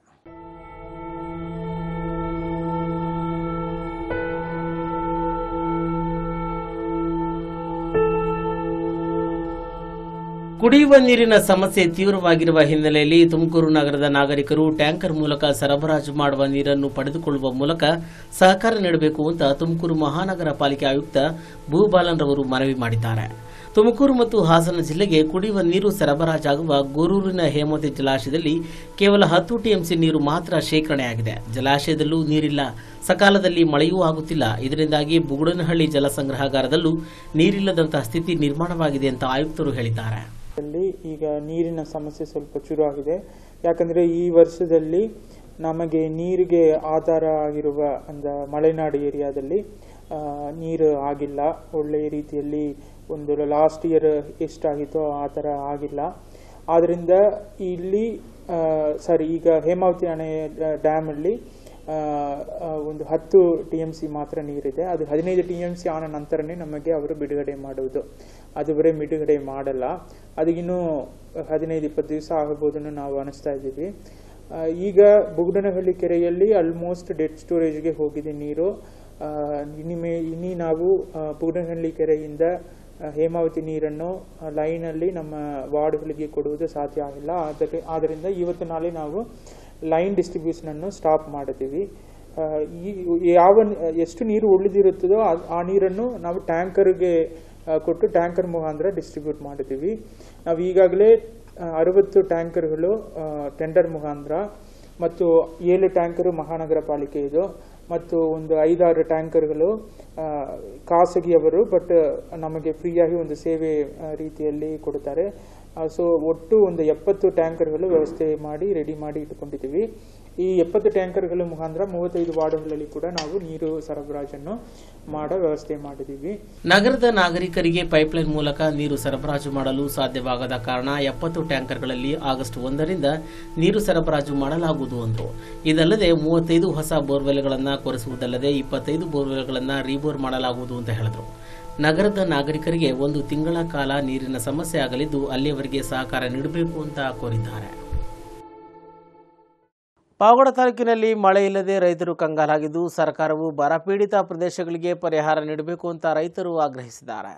ಕುಡಿಯುವ ನೀರಿನ ಸಮಸ್ಯೆ ತೀವ್ರವಾಗಿರುವ ಹಿನ್ನೆಲೆಯಲ್ಲಿ ತುಮಕೂರು ನಗರದ ನಾಗರಿಕರು ಟ್ಯಾಂಕರ್ ಮೂಲಕ ಸರಬರಾಜು ಮಾಡುವ ನೀರನ್ನು ಪಡೆದುಕೊಳ್ಳುವ ಮೂಲಕ ಸಹಕಾರ ನೀಡಬೇಕು ಅಂತ ತುಮಕೂರು ಮಹಾನಗರ ಪಾಲಿಕೆ ಆಯುಕ್ತ ಭೂಬಾಲನ್ ರವರು ಮನವಿ ಮಾಡಿದ್ದಾರೆ ತುಮಕೂರು ಮತ್ತು ಹಾಸನ ಜಿಲ್ಲೆಗೆ ಕುಡಿಯುವ ನೀರು ಸರಬರಾಜಾಗುವ ಗೊರೂರಿನ ಹೇಮಾವತಿ ಜಲಾಶಯದಲ್ಲಿ ಕೇವಲ ಹತ್ತು ಟಿಎಂಸಿ ನೀರು ಮಾತ್ರ ಶೇಖರಣೆಯಾಗಿದೆ ಜಲಾಶಯದಲ್ಲೂ ನೀರಿಲ್ಲ ಸಕಾಲದಲ್ಲಿ ಮಳೆಯೂ ಆಗುತ್ತಿಲ್ಲ ಇದರಿಂದಾಗಿ ಬುಗುಡನಹಳ್ಳಿ ಜಲಸಂಗ್ರಹಾಗಾರದಲ್ಲೂ ನೀರಿಲ್ಲದಂತಹ ಸ್ಥಿತಿ ನಿರ್ಮಾಣವಾಗಿದೆ ಅಂತ ಆಯುಕ್ತರು ಹೇಳಿದ್ದಾರೆ ಅಲ್ಲಿ ಈಗ ನೀರಿನ ಸಮಸ್ಯೆ ಸ್ವಲ್ಪ ಶುರು ಆಗಿದೆ ಯಾಕಂದ್ರೆ ಈ ವರ್ಷದಲ್ಲಿ ನಮಗೆ ನೀರಿಗೆ ಆಧಾರ ಆಗಿರುವ ಅಂದ ಮಲೆನಾಡು ಏರಿಯಾದಲ್ಲಿ ಆ, ನೀರು ಆಗಿಲ್ಲ ಒಳ್ಳೆಯ ರೀತಿಯಲ್ಲಿ ಒಂದು ಲಾಸ್ಟ್ ಇಯರ್ ಎಷ್ಟಾಗಿತ್ತೋ ಆ ಥರ ಆಗಿಲ್ಲ ಆದ್ದರಿಂದ ಇಲ್ಲಿ ಸಾರಿ ಈಗ ಹೇಮಾವತಿ ಅಣೆ ಡ್ಯಾಮಲ್ಲಿ ಆ, ಆ, ಒಂದು ಹತ್ತು ಟಿ ಎಮ್ ಸಿ ಮಾತ್ರ ನೀರಿದೆ ಅದು ಹದಿನೈದು ಟಿ ಎಮ್ ಸಿ ಆದ ನಂತರನೇ ನಮಗೆ ಅವರು ಬಿಡುಗಡೆ ಮಾಡುವುದು ಅದುವರೆ ಬಿಡುಗಡೆ ಮಾಡಲ್ಲ ಅದಕ್ಕಿನ್ನೂ ಹದಿನೈದು ಇಪ್ಪತ್ತು ದಿವಸ ಆಗಬಹುದನ್ನು ನಾವು ಅನಿಸ್ತಾ ಇದ್ದೀವಿ ಆ, ಈಗ ಬುಗುಡನಹಳ್ಳಿ ಕೆರೆಯಲ್ಲಿ ಆಲ್ಮೋಸ್ಟ್ ಡೆಡ್ ಸ್ಟೋರೇಜ್ಗೆ ಹೋಗಿದೆ ನೀರು ಆ, ಇನಿಮೆ ಇನಿ ನಾವು ಆ, ಬುಗುಡನಹಳ್ಳಿ ಕೆರೆಯಿಂದ ಆ, ಹೇಮಾವತಿ ನೀರನ್ನು ಆ, ಲೈನಲ್ಲಿ ನಮ್ಮ ವಾರ್ಡ್ಗಳಿಗೆ ಕೊಡುವುದು ಸಾಧ್ಯ ಆಗಿಲ್ಲ ಆದರೆ ಆದ್ದರಿಂದ ಇವತ್ತು ನಾಳೆ ನಾವು ಲೈನ್ ಡಿಸ್ಟ್ರಿಬ್ಯೂಷನ್ ಅನ್ನು ಸ್ಟಾಪ್ ಮಾಡಿದ್ದೀವಿ ಆ, ಈ ಯಾವ ಎಷ್ಟು ನೀರು ಉಳಿದಿರುತ್ತದೋ ಆ- ಆ ನೀರನ್ನು ನಾವು ಟ್ಯಾಂಕರ್ಗೆ ಆ, ಕೊಟ್ಟು ಟ್ಯಾಂಕರ್ ಮುಖಾಂತರ ಡಿಸ್ಟ್ರಿಬ್ಯೂಟ್ ಮಾಡಿದ್ದೀವಿ ನಾವು ಈಗಾಗಲೇ ಅರವತ್ತು ಟ್ಯಾಂಕರ್ಗಳು ಟೆಂಡರ್ ಮುಖಾಂತರ ಮತ್ತು ಏಳು ಟ್ಯಾಂಕರು ಮಹಾನಗರ ಪಾಲಿಕೆ ಇದು ಮತ್ತು ಒಂದು ಐದಾರು ಟ್ಯಾಂಕರ್ಗಳು ಆ, ಖಾಸಗಿಯವರು ಬಟ್ ನಮಗೆ ಫ್ರೀಯಾಗಿ ಒಂದು ಸೇವೆ ಆ, ರೀತಿಯಲ್ಲಿ ಕೊಡುತ್ತಾರೆ ಸೊ ಒಟ್ಟು ಒಂದು ಎಪ್ಪತ್ತು ಟ್ಯಾಂಕರ್ಗಳು ವ್ಯವಸ್ಥೆ ಮಾಡಿ ರೆಡಿ ಮಾಡಿ ಇಟ್ಟುಕೊಂಡಿದ್ದೀವಿ ಈ ಎಪ್ಪತ್ತು ಟ್ಯಾಂಕರ್ಗಳ ಮುಖಾಂತರ ಮೂವತ್ತೈದು ವಾರ್ಡ್ಗಳಲ್ಲಿ ಕೂಡ ನಾವು ನೀರು ಸರಬರಾಜನ್ನು ಮಾಡೋ ವ್ಯವಸ್ಥೆ ಮಾಡಿದ್ದೀವಿ ನಗರದ ನಾಗರಿಕರಿಗೆ ಪೈಪ್ಲೈನ್ ಮೂಲಕ ನೀರು ಸರಬರಾಜು ಮಾಡಲು ಸಾಧ್ಯವಾಗದ ಕಾರಣ ಎಪ್ಪತ್ತು ಟ್ಯಾಂಕರ್ಗಳಲ್ಲಿ ಆಗಸ್ಟ್ ಒಂದರಿಂದ ನೀರು ಸರಬರಾಜು ಮಾಡಲಾಗುವುದು ಅಂದರು ಇದಲ್ಲದೆ ಮೂವತ್ತೈದು ಹೊಸ ಬೋರ್ವೆಲ್ಗಳನ್ನು ಕೊರೆಸುವುದಲ್ಲದೆ ಇಪ್ಪತ್ತೈದು ಬೋರ್ವೆಲ್ಗಳನ್ನು ರೀಬೋರ್ ಮಾಡಲಾಗುವುದು ಅಂತ ಹೇಳಿದರು ನಗರದ ನಾಗರಿಕರಿಗೆ ಒಂದು ತಿಂಗಳ ಕಾಲ ನೀರಿನ ಸಮಸ್ಯೆ ಆಗಲಿದ್ದು ಅಲ್ಲಿಯವರೆಗೆ ಸಹಕಾರ ನೀಡಬೇಕು ಅಂತ ಕೋರಿದ್ದಾರೆ ಪಾವಗಡ ತಾಲೂಕಿನಲ್ಲಿ ಮಳೆ ಇಲ್ಲದೆ ರೈತರು ಕಂಗಾಲಾಗಿದ್ದು ಸರ್ಕಾರವು ಬರಪೀಡಿತ ಪ್ರದೇಶಗಳಿಗೆ ಪರಿಹಾರ ನೀಡಬೇಕು ಅಂತ ರೈತರು ಆಗ್ರಹಿಸಿದ್ದಾರೆ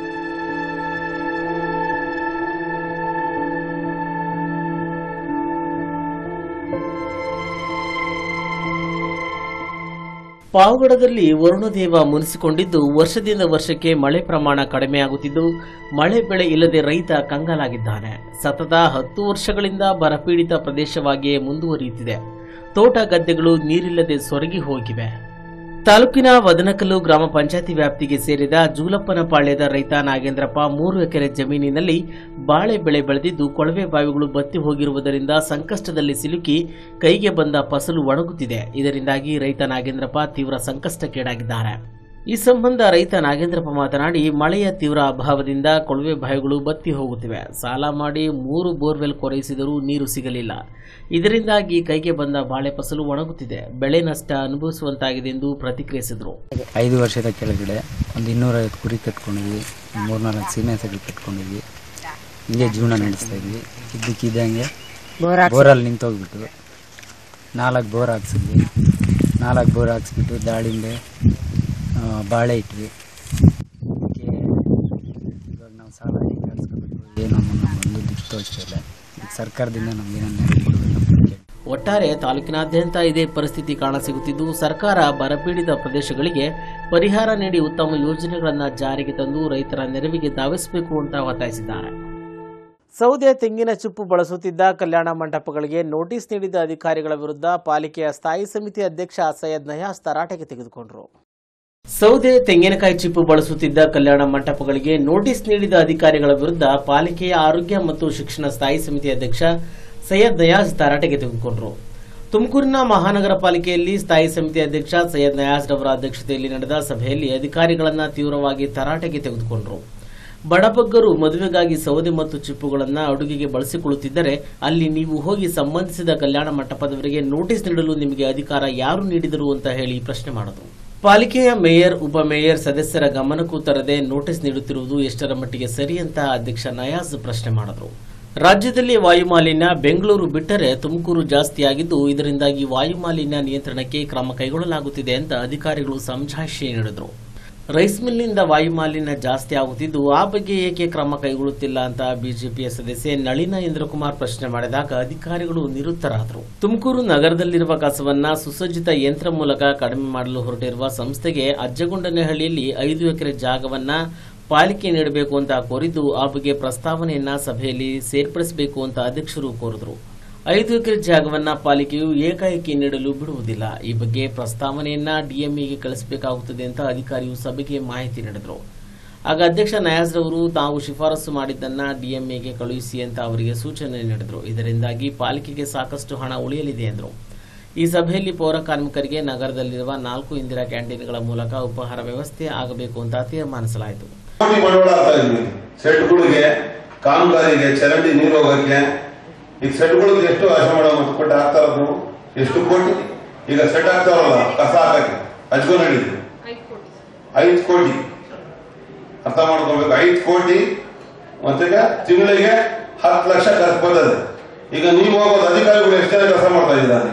ಪಾವಗಡದಲ್ಲಿ ವರುಣದೇವ ಮುನಿಸಿಕೊಂಡಿದ್ದು ವರ್ಷದಿಂದ ವರ್ಷಕ್ಕೆ ಮಳೆ ಪ್ರಮಾಣ ಕಡಿಮೆಯಾಗುತ್ತಿದ್ದು ಮಳೆ ಬೆಳೆ ಇಲ್ಲದೆ ರೈತ ಕಂಗಾಲಾಗಿದ್ದಾನೆ ಸತತ ಹತ್ತು ವರ್ಷಗಳಿಂದ ಬರಪೀಡಿತ ಪ್ರದೇಶವಾಗಿಯೇ ಮುಂದುವರಿಯುತ್ತಿದೆ ತೋಟ ಗದ್ದೆಗಳು ನೀರಿಲ್ಲದೆ ಸೊರಗಿ ಹೋಗಿವೆ ತಾಲೂಕಿನ ವದನಕಲ್ಲು ಗ್ರಾಮ ಪಂಚಾಯತಿ ವ್ಯಾಪ್ತಿಗೆ ಸೇರಿದ ಜೂಲಪ್ಪನ ಪಾಳ್ಯದ ರೈತ ನಾಗೇಂದ್ರಪ್ಪ ಮೂರು ಎಕರೆ ಜಮೀನಿನಲ್ಲಿ ಬಾಳೆ ಬೆಳೆ ಬೆಳೆದಿದ್ದು ಕೊಳವೆ ಬಾವಿಗಳು ಬತ್ತಿ ಹೋಗಿರುವುದರಿಂದ ಸಂಕಷ್ಟದಲ್ಲಿ ಸಿಲುಕಿ ಕೈಗೆ ಬಂದ ಫಸಲು ಒಣಗುತ್ತಿದೆ ಇದರಿಂದಾಗಿ ರೈತ ನಾಗೇಂದ್ರಪ್ಪ ತೀವ್ರ ಸಂಕಷ್ಟಕ್ಕೀಡಾಗಿದ್ದಾರೆ ಈ ಸಂಬಂಧ ರೈತ ನಾಗೇಂದ್ರಪ್ಪ ಮಾತನಾಡಿ ಮಳೆಯ ತೀವ್ರ ಅಭಾವದಿಂದ ಕೊಳವೆ ಬಾವಿಗಳು ಬತ್ತಿ ಹೋಗುತ್ತಿವೆ ಸಾಲ ಮಾಡಿ ಮೂರು ಬೋರ್ವೆಲ್ ಕೊರೈಸಿದರೂ ನೀರು ಸಿಗಲಿಲ್ಲ ಇದರಿಂದಾಗಿ ಕೈಗೆ ಬಂದ ಬಾಳೆ ಫಸಲು ಒಣಗುತ್ತಿದೆ ಬೆಳೆ ನಷ್ಟ ಅನುಭವಿಸುವಂತಾಗಿದೆ ಎಂದು ಪ್ರತಿಕ್ರಿಯಿಸಿದರು ಐದು ವರ್ಷದ ಕೆಳಗಡೆ ಒಂದು ಇನ್ನೂರೈವತ್ತು ಕುರಿ ಕಟ್ಕೊಂಡಿದ್ವಿ ಮೂರ್ನಾಲ್ಕು ಸೀಮೆ ಹಸುಗಳು ಕಟ್ಕೊಂಡಿದ್ವಿ ಹಿಂಗೆ ಜೀವನ ನಡೆಸ್ತಾ ಇದ್ವಿ ಇದ್ದಕ್ಕಿದ್ದಂಗೆ ಬೋರಲ್ಲಿ ನಿಂತೋಗ್ಬಿಟ್ಟು ನಾಲ್ಕು ಬೋರ್ ಹಾಕ್ಸಿದ್ವಿ ನಾಲ್ಕು ಬೋರ್ ಹಾಕ್ಸ್ಬಿಟ್ಟು ದಾಳಿಂಬೆ ಆ, ಬಾಳೆ ಇಟ್ವಿ ಅದಕ್ಕೆ ಇವಾಗ ನಾವು ಸಾಲ ಕಳ್ಸ್ಕೋಬೇಕು ಏನು ನಮ್ಮನ್ನು ಒಂದು ದಿಕ್ಕು ತೋಚ್ತಾ ಇಲ್ಲ ಈಗ ಸರ್ಕಾರದಿಂದ ನಮಗೇನೋ ನೆರವು ಕೊಡಬೇಕಂತ ಕೇಳಿ ಒಟ್ಟಾರೆ ತಾಲೂಕಿನಾದ್ಯಂತ ಇದೇ ಪರಿಸ್ಥಿತಿ ಕಾಣಸಿಗುತ್ತಿದ್ದು ಸರ್ಕಾರ ಬರಪೀಡಿತ ಪ್ರದೇಶಗಳಿಗೆ ಪರಿಹಾರ ನೀಡಿ ಉತ್ತಮ ಯೋಜನೆಗಳನ್ನು ಜಾರಿಗೆ ತಂದು ರೈತರ ನೆರವಿಗೆ ಧಾವಿಸಬೇಕು ಅಂತ ಒತ್ತಾಯಿಸಿದ್ದಾರೆ ಸೌದೆ ತೆಂಗಿನ ಚಿಪ್ಪು ಬಳಸುತ್ತಿದ್ದ ಕಲ್ಯಾಣ ಮಂಟಪಗಳಿಗೆ ನೋಟಿಸ್ ನೀಡಿದ ಅಧಿಕಾರಿಗಳ ವಿರುದ್ಧ ಪಾಲಿಕೆಯ ಸ್ಥಾಯಿ ಸಮಿತಿ ಅಧ್ಯಕ್ಷ ಸೈಯದ್ ನಯಾಸ್ ತರಾಟೆಗೆ ತೆಗೆದುಕೊಂಡರು ಸೌದೆ ತೆಂಗಿನಕಾಯಿ ಚಿಪ್ಪು ಬಳಸುತ್ತಿದ್ದ ಕಲ್ಯಾಣ ಮಂಟಪಗಳಿಗೆ ನೋಟಿಸ್ ನೀಡಿದ ಅಧಿಕಾರಿಗಳ ವಿರುದ್ಧ ಪಾಲಿಕೆಯ ಆರೋಗ್ಯ ಮತ್ತು ಶಿಕ್ಷಣ ಸ್ಥಾಯಿ ಸಮಿತಿ ಅಧ್ಯಕ್ಷ ಸೈಯದ್ ನಯಾಜ್ ತರಾಟೆಗೆ ತೆಗೆದುಕೊಂಡರು ತುಮಕೂರಿನ ಮಹಾನಗರ ಪಾಲಿಕೆಯಲ್ಲಿ ಸ್ಥಾಯಿ ಸಮಿತಿ ಅಧ್ಯಕ್ಷ ಸೈಯದ್ ನಯಾಜ್ ರವರ ಅಧ್ಯಕ್ಷತೆಯಲ್ಲಿ ನಡೆದ ಸಭೆಯಲ್ಲಿ ಅಧಿಕಾರಿಗಳನ್ನ ತೀವ್ರವಾಗಿ ತರಾಟೆಗೆ ತೆಗೆದುಕೊಂಡರು ಬಡಬಗ್ಗರು ಮದುವೆಗಾಗಿ ಸೌದೆ ಮತ್ತು ಚಿಪ್ಪುಗಳನ್ನು ಅಡುಗೆಗೆ ಬಳಸಿಕೊಳ್ಳುತ್ತಿದ್ದರೆ ಅಲ್ಲಿ ನೀವು ಹೋಗಿ ಸಂಬಂಧಿಸಿದ ಕಲ್ಯಾಣ ಮಂಟಪದವರಿಗೆ ನೋಟಿಸ್ ನೀಡಲು ನಿಮಗೆ ಅಧಿಕಾರ ಯಾರು ನೀಡಿದರು ಅಂತ ಹೇಳಿ ಪ್ರಶ್ನೆ ಮಾಡಿದರು ಪಾಲಿಕೆಯ ಮೇಯರ್ ಉಪಮೇಯರ್ ಸದಸ್ಯರ ಗಮನಕ್ಕೂ ತರದೆ ನೋಟಿಸ್ ನೀಡುತ್ತಿರುವುದು ಎಷ್ಟರ ಮಟ್ಟಿಗೆ ಸರಿ ಅಂತ ಅಧ್ಯಕ್ಷ ನಯಾಜ್ ಪ್ರಶ್ನೆ ಮಾಡಿದರು ರಾಜ್ಯದಲ್ಲಿ ವಾಯುಮಾಲಿನ್ಯ ಬೆಂಗಳೂರು ಬಿಟ್ಟರೆ ತುಮಕೂರು ಜಾಸ್ತಿಯಾಗಿದ್ದು ಇದರಿಂದಾಗಿ ವಾಯುಮಾಲಿನ್ಯ ನಿಯಂತ್ರಣಕ್ಕೆ ಕ್ರಮ ಕೈಗೊಳ್ಳಲಾಗುತ್ತಿದೆ ಅಂತ ಅಧಿಕಾರಿಗಳು ಸಮಜಾಯಿಷಿ ನೀಡಿದರು ರೈಸ್ ಮಿಲ್ನಿಂದ ವಾಯುಮಾಲಿನ್ಯ ಜಾಸ್ತಿ ಆಗುತ್ತಿದ್ದು ಆ ಬಗ್ಗೆ ಏಕೆ ಕ್ರಮ ಕೈಗೊಳ್ಳುತ್ತಿಲ್ಲ ಅಂತ ಬಿಜೆಪಿಯ ಸದಸ್ಯೆ ನಳಿನ ಇಂದ್ರಕುಮಾರ್ ಪ್ರಶ್ನೆ ಮಾಡಿದಾಗ ಅಧಿಕಾರಿಗಳು ನಿರುತ್ತರಾದರು ತುಮಕೂರು ನಗರದಲ್ಲಿರುವ ಕಸವನ್ನ ಸುಸಜ್ಜಿತ ಯಂತ್ರ ಮೂಲಕ ಕಡಿಮೆ ಮಾಡಲು ಹೊರಟಿರುವ ಸಂಸ್ಥೆಗೆ ಅಜ್ಜಗೊಂಡನಹಳ್ಳಿಯಲ್ಲಿ ಐದು ಎಕರೆ ಜಾಗವನ್ನ ಪಾಲಿಕೆ ನೀಡಬೇಕು ಅಂತ ಕೋರಿದ್ದು ಆ ಬಗ್ಗೆ ಪ್ರಸ್ತಾವನೆಯನ್ನ ಸಭೆಯಲ್ಲಿ ಸೇರ್ಪಡಿಸಬೇಕು ಅಂತ ಅಧ್ಯಕ್ಷರು ಕೋರಿದರು ಐದು ಎಕರೆ ಜಾಗವನ್ನ ಪಾಲಿಕೆಯು ಏಕಾಏಕಿ ನೀಡಲು ಬಿಡುವುದಿಲ್ಲ ಈ ಬಗ್ಗೆ ಪ್ರಸ್ತಾವನೆಯನ್ನ ಡಿಎಂಇಗೆ ಕಳಿಸಬೇಕಾಗುತ್ತದೆ ಅಂತ ಅಧಿಕಾರಿಯು ಸಭೆಗೆ ಮಾಹಿತಿ ನೀಡಿದರು ಆಗ ಅಧ್ಯಕ್ಷ ನಯಾಜ್ ರವರು ತಾವು ಶಿಫಾರಸು ಮಾಡಿದ್ದನ್ನ ಡಿಎಂಎಗೆ ಕಳುಹಿಸಿ ಅಂತ ಅವರಿಗೆ ಸೂಚನೆ ನೀಡಿದರು ಇದರಿಂದಾಗಿ ಪಾಲಿಕೆಗೆ ಸಾಕಷ್ಟು ಹಣ ಉಳಿಯಲಿದೆ ಎಂದರು ಈ ಸಭೆಯಲ್ಲಿ ಪೌರ ಕಾರ್ಮಿಕರಿಗೆ ನಗರದಲ್ಲಿರುವ ನಾಲ್ಕು ಇಂದಿರಾ ಕ್ಯಾಂಟೀನ್ಗಳ ಮೂಲಕ ಉಪಹಾರ ವ್ಯವಸ್ಥೆ ಆಗಬೇಕು ಅಂತ ತೀರ್ಮಾನಿಸಲಾಯಿತು ಕೋಟಿ ಬಂಡವಾಳ ಆಗ್ತಾ ಇದ್ವಿ ಸೆಟ್ಗಳಿಗೆ ಕಾಮಗಾರಿಗೆ ಚರಂಡಿ ನೀರು ಹೋಗಕ್ಕೆ ಈಗ ಸೆಟ್ಗಳಿಗೆ ಎಷ್ಟು ಆಶೆ ಮಾಡೋ ಮತ್ತು ಕೊಟ್ಟು ಹಾಕ್ತಾ ಇರೋದು ಎಷ್ಟು ಕೋಟಿ ಈಗ ಸೆಟ್ ಆಗ್ತಾವಲ್ಲ ಕಸ ಹಾಕಕ್ಕೆ ಹಚ್ಕೊಂಡು ಹೇಳಿದ್ರು ಐದು ಕೋಟಿ ಅರ್ಥ ಮಾಡ್ಕೋಬೇಕು ಐದು ಕೋಟಿ ಮತ್ತೆ ತಿಂಗಳಿಗೆ ಹತ್ತು ಲಕ್ಷ ಖರ್ಚು ಬರ್ತದೆ ಈಗ ನೀವು ಹೋಗೋದು ಅಧಿಕಾರಿಗಳು ಎಷ್ಟು ಜನ ಕೆಲಸ ಮಾಡ್ತಾ ಇದ್ದಾರೆ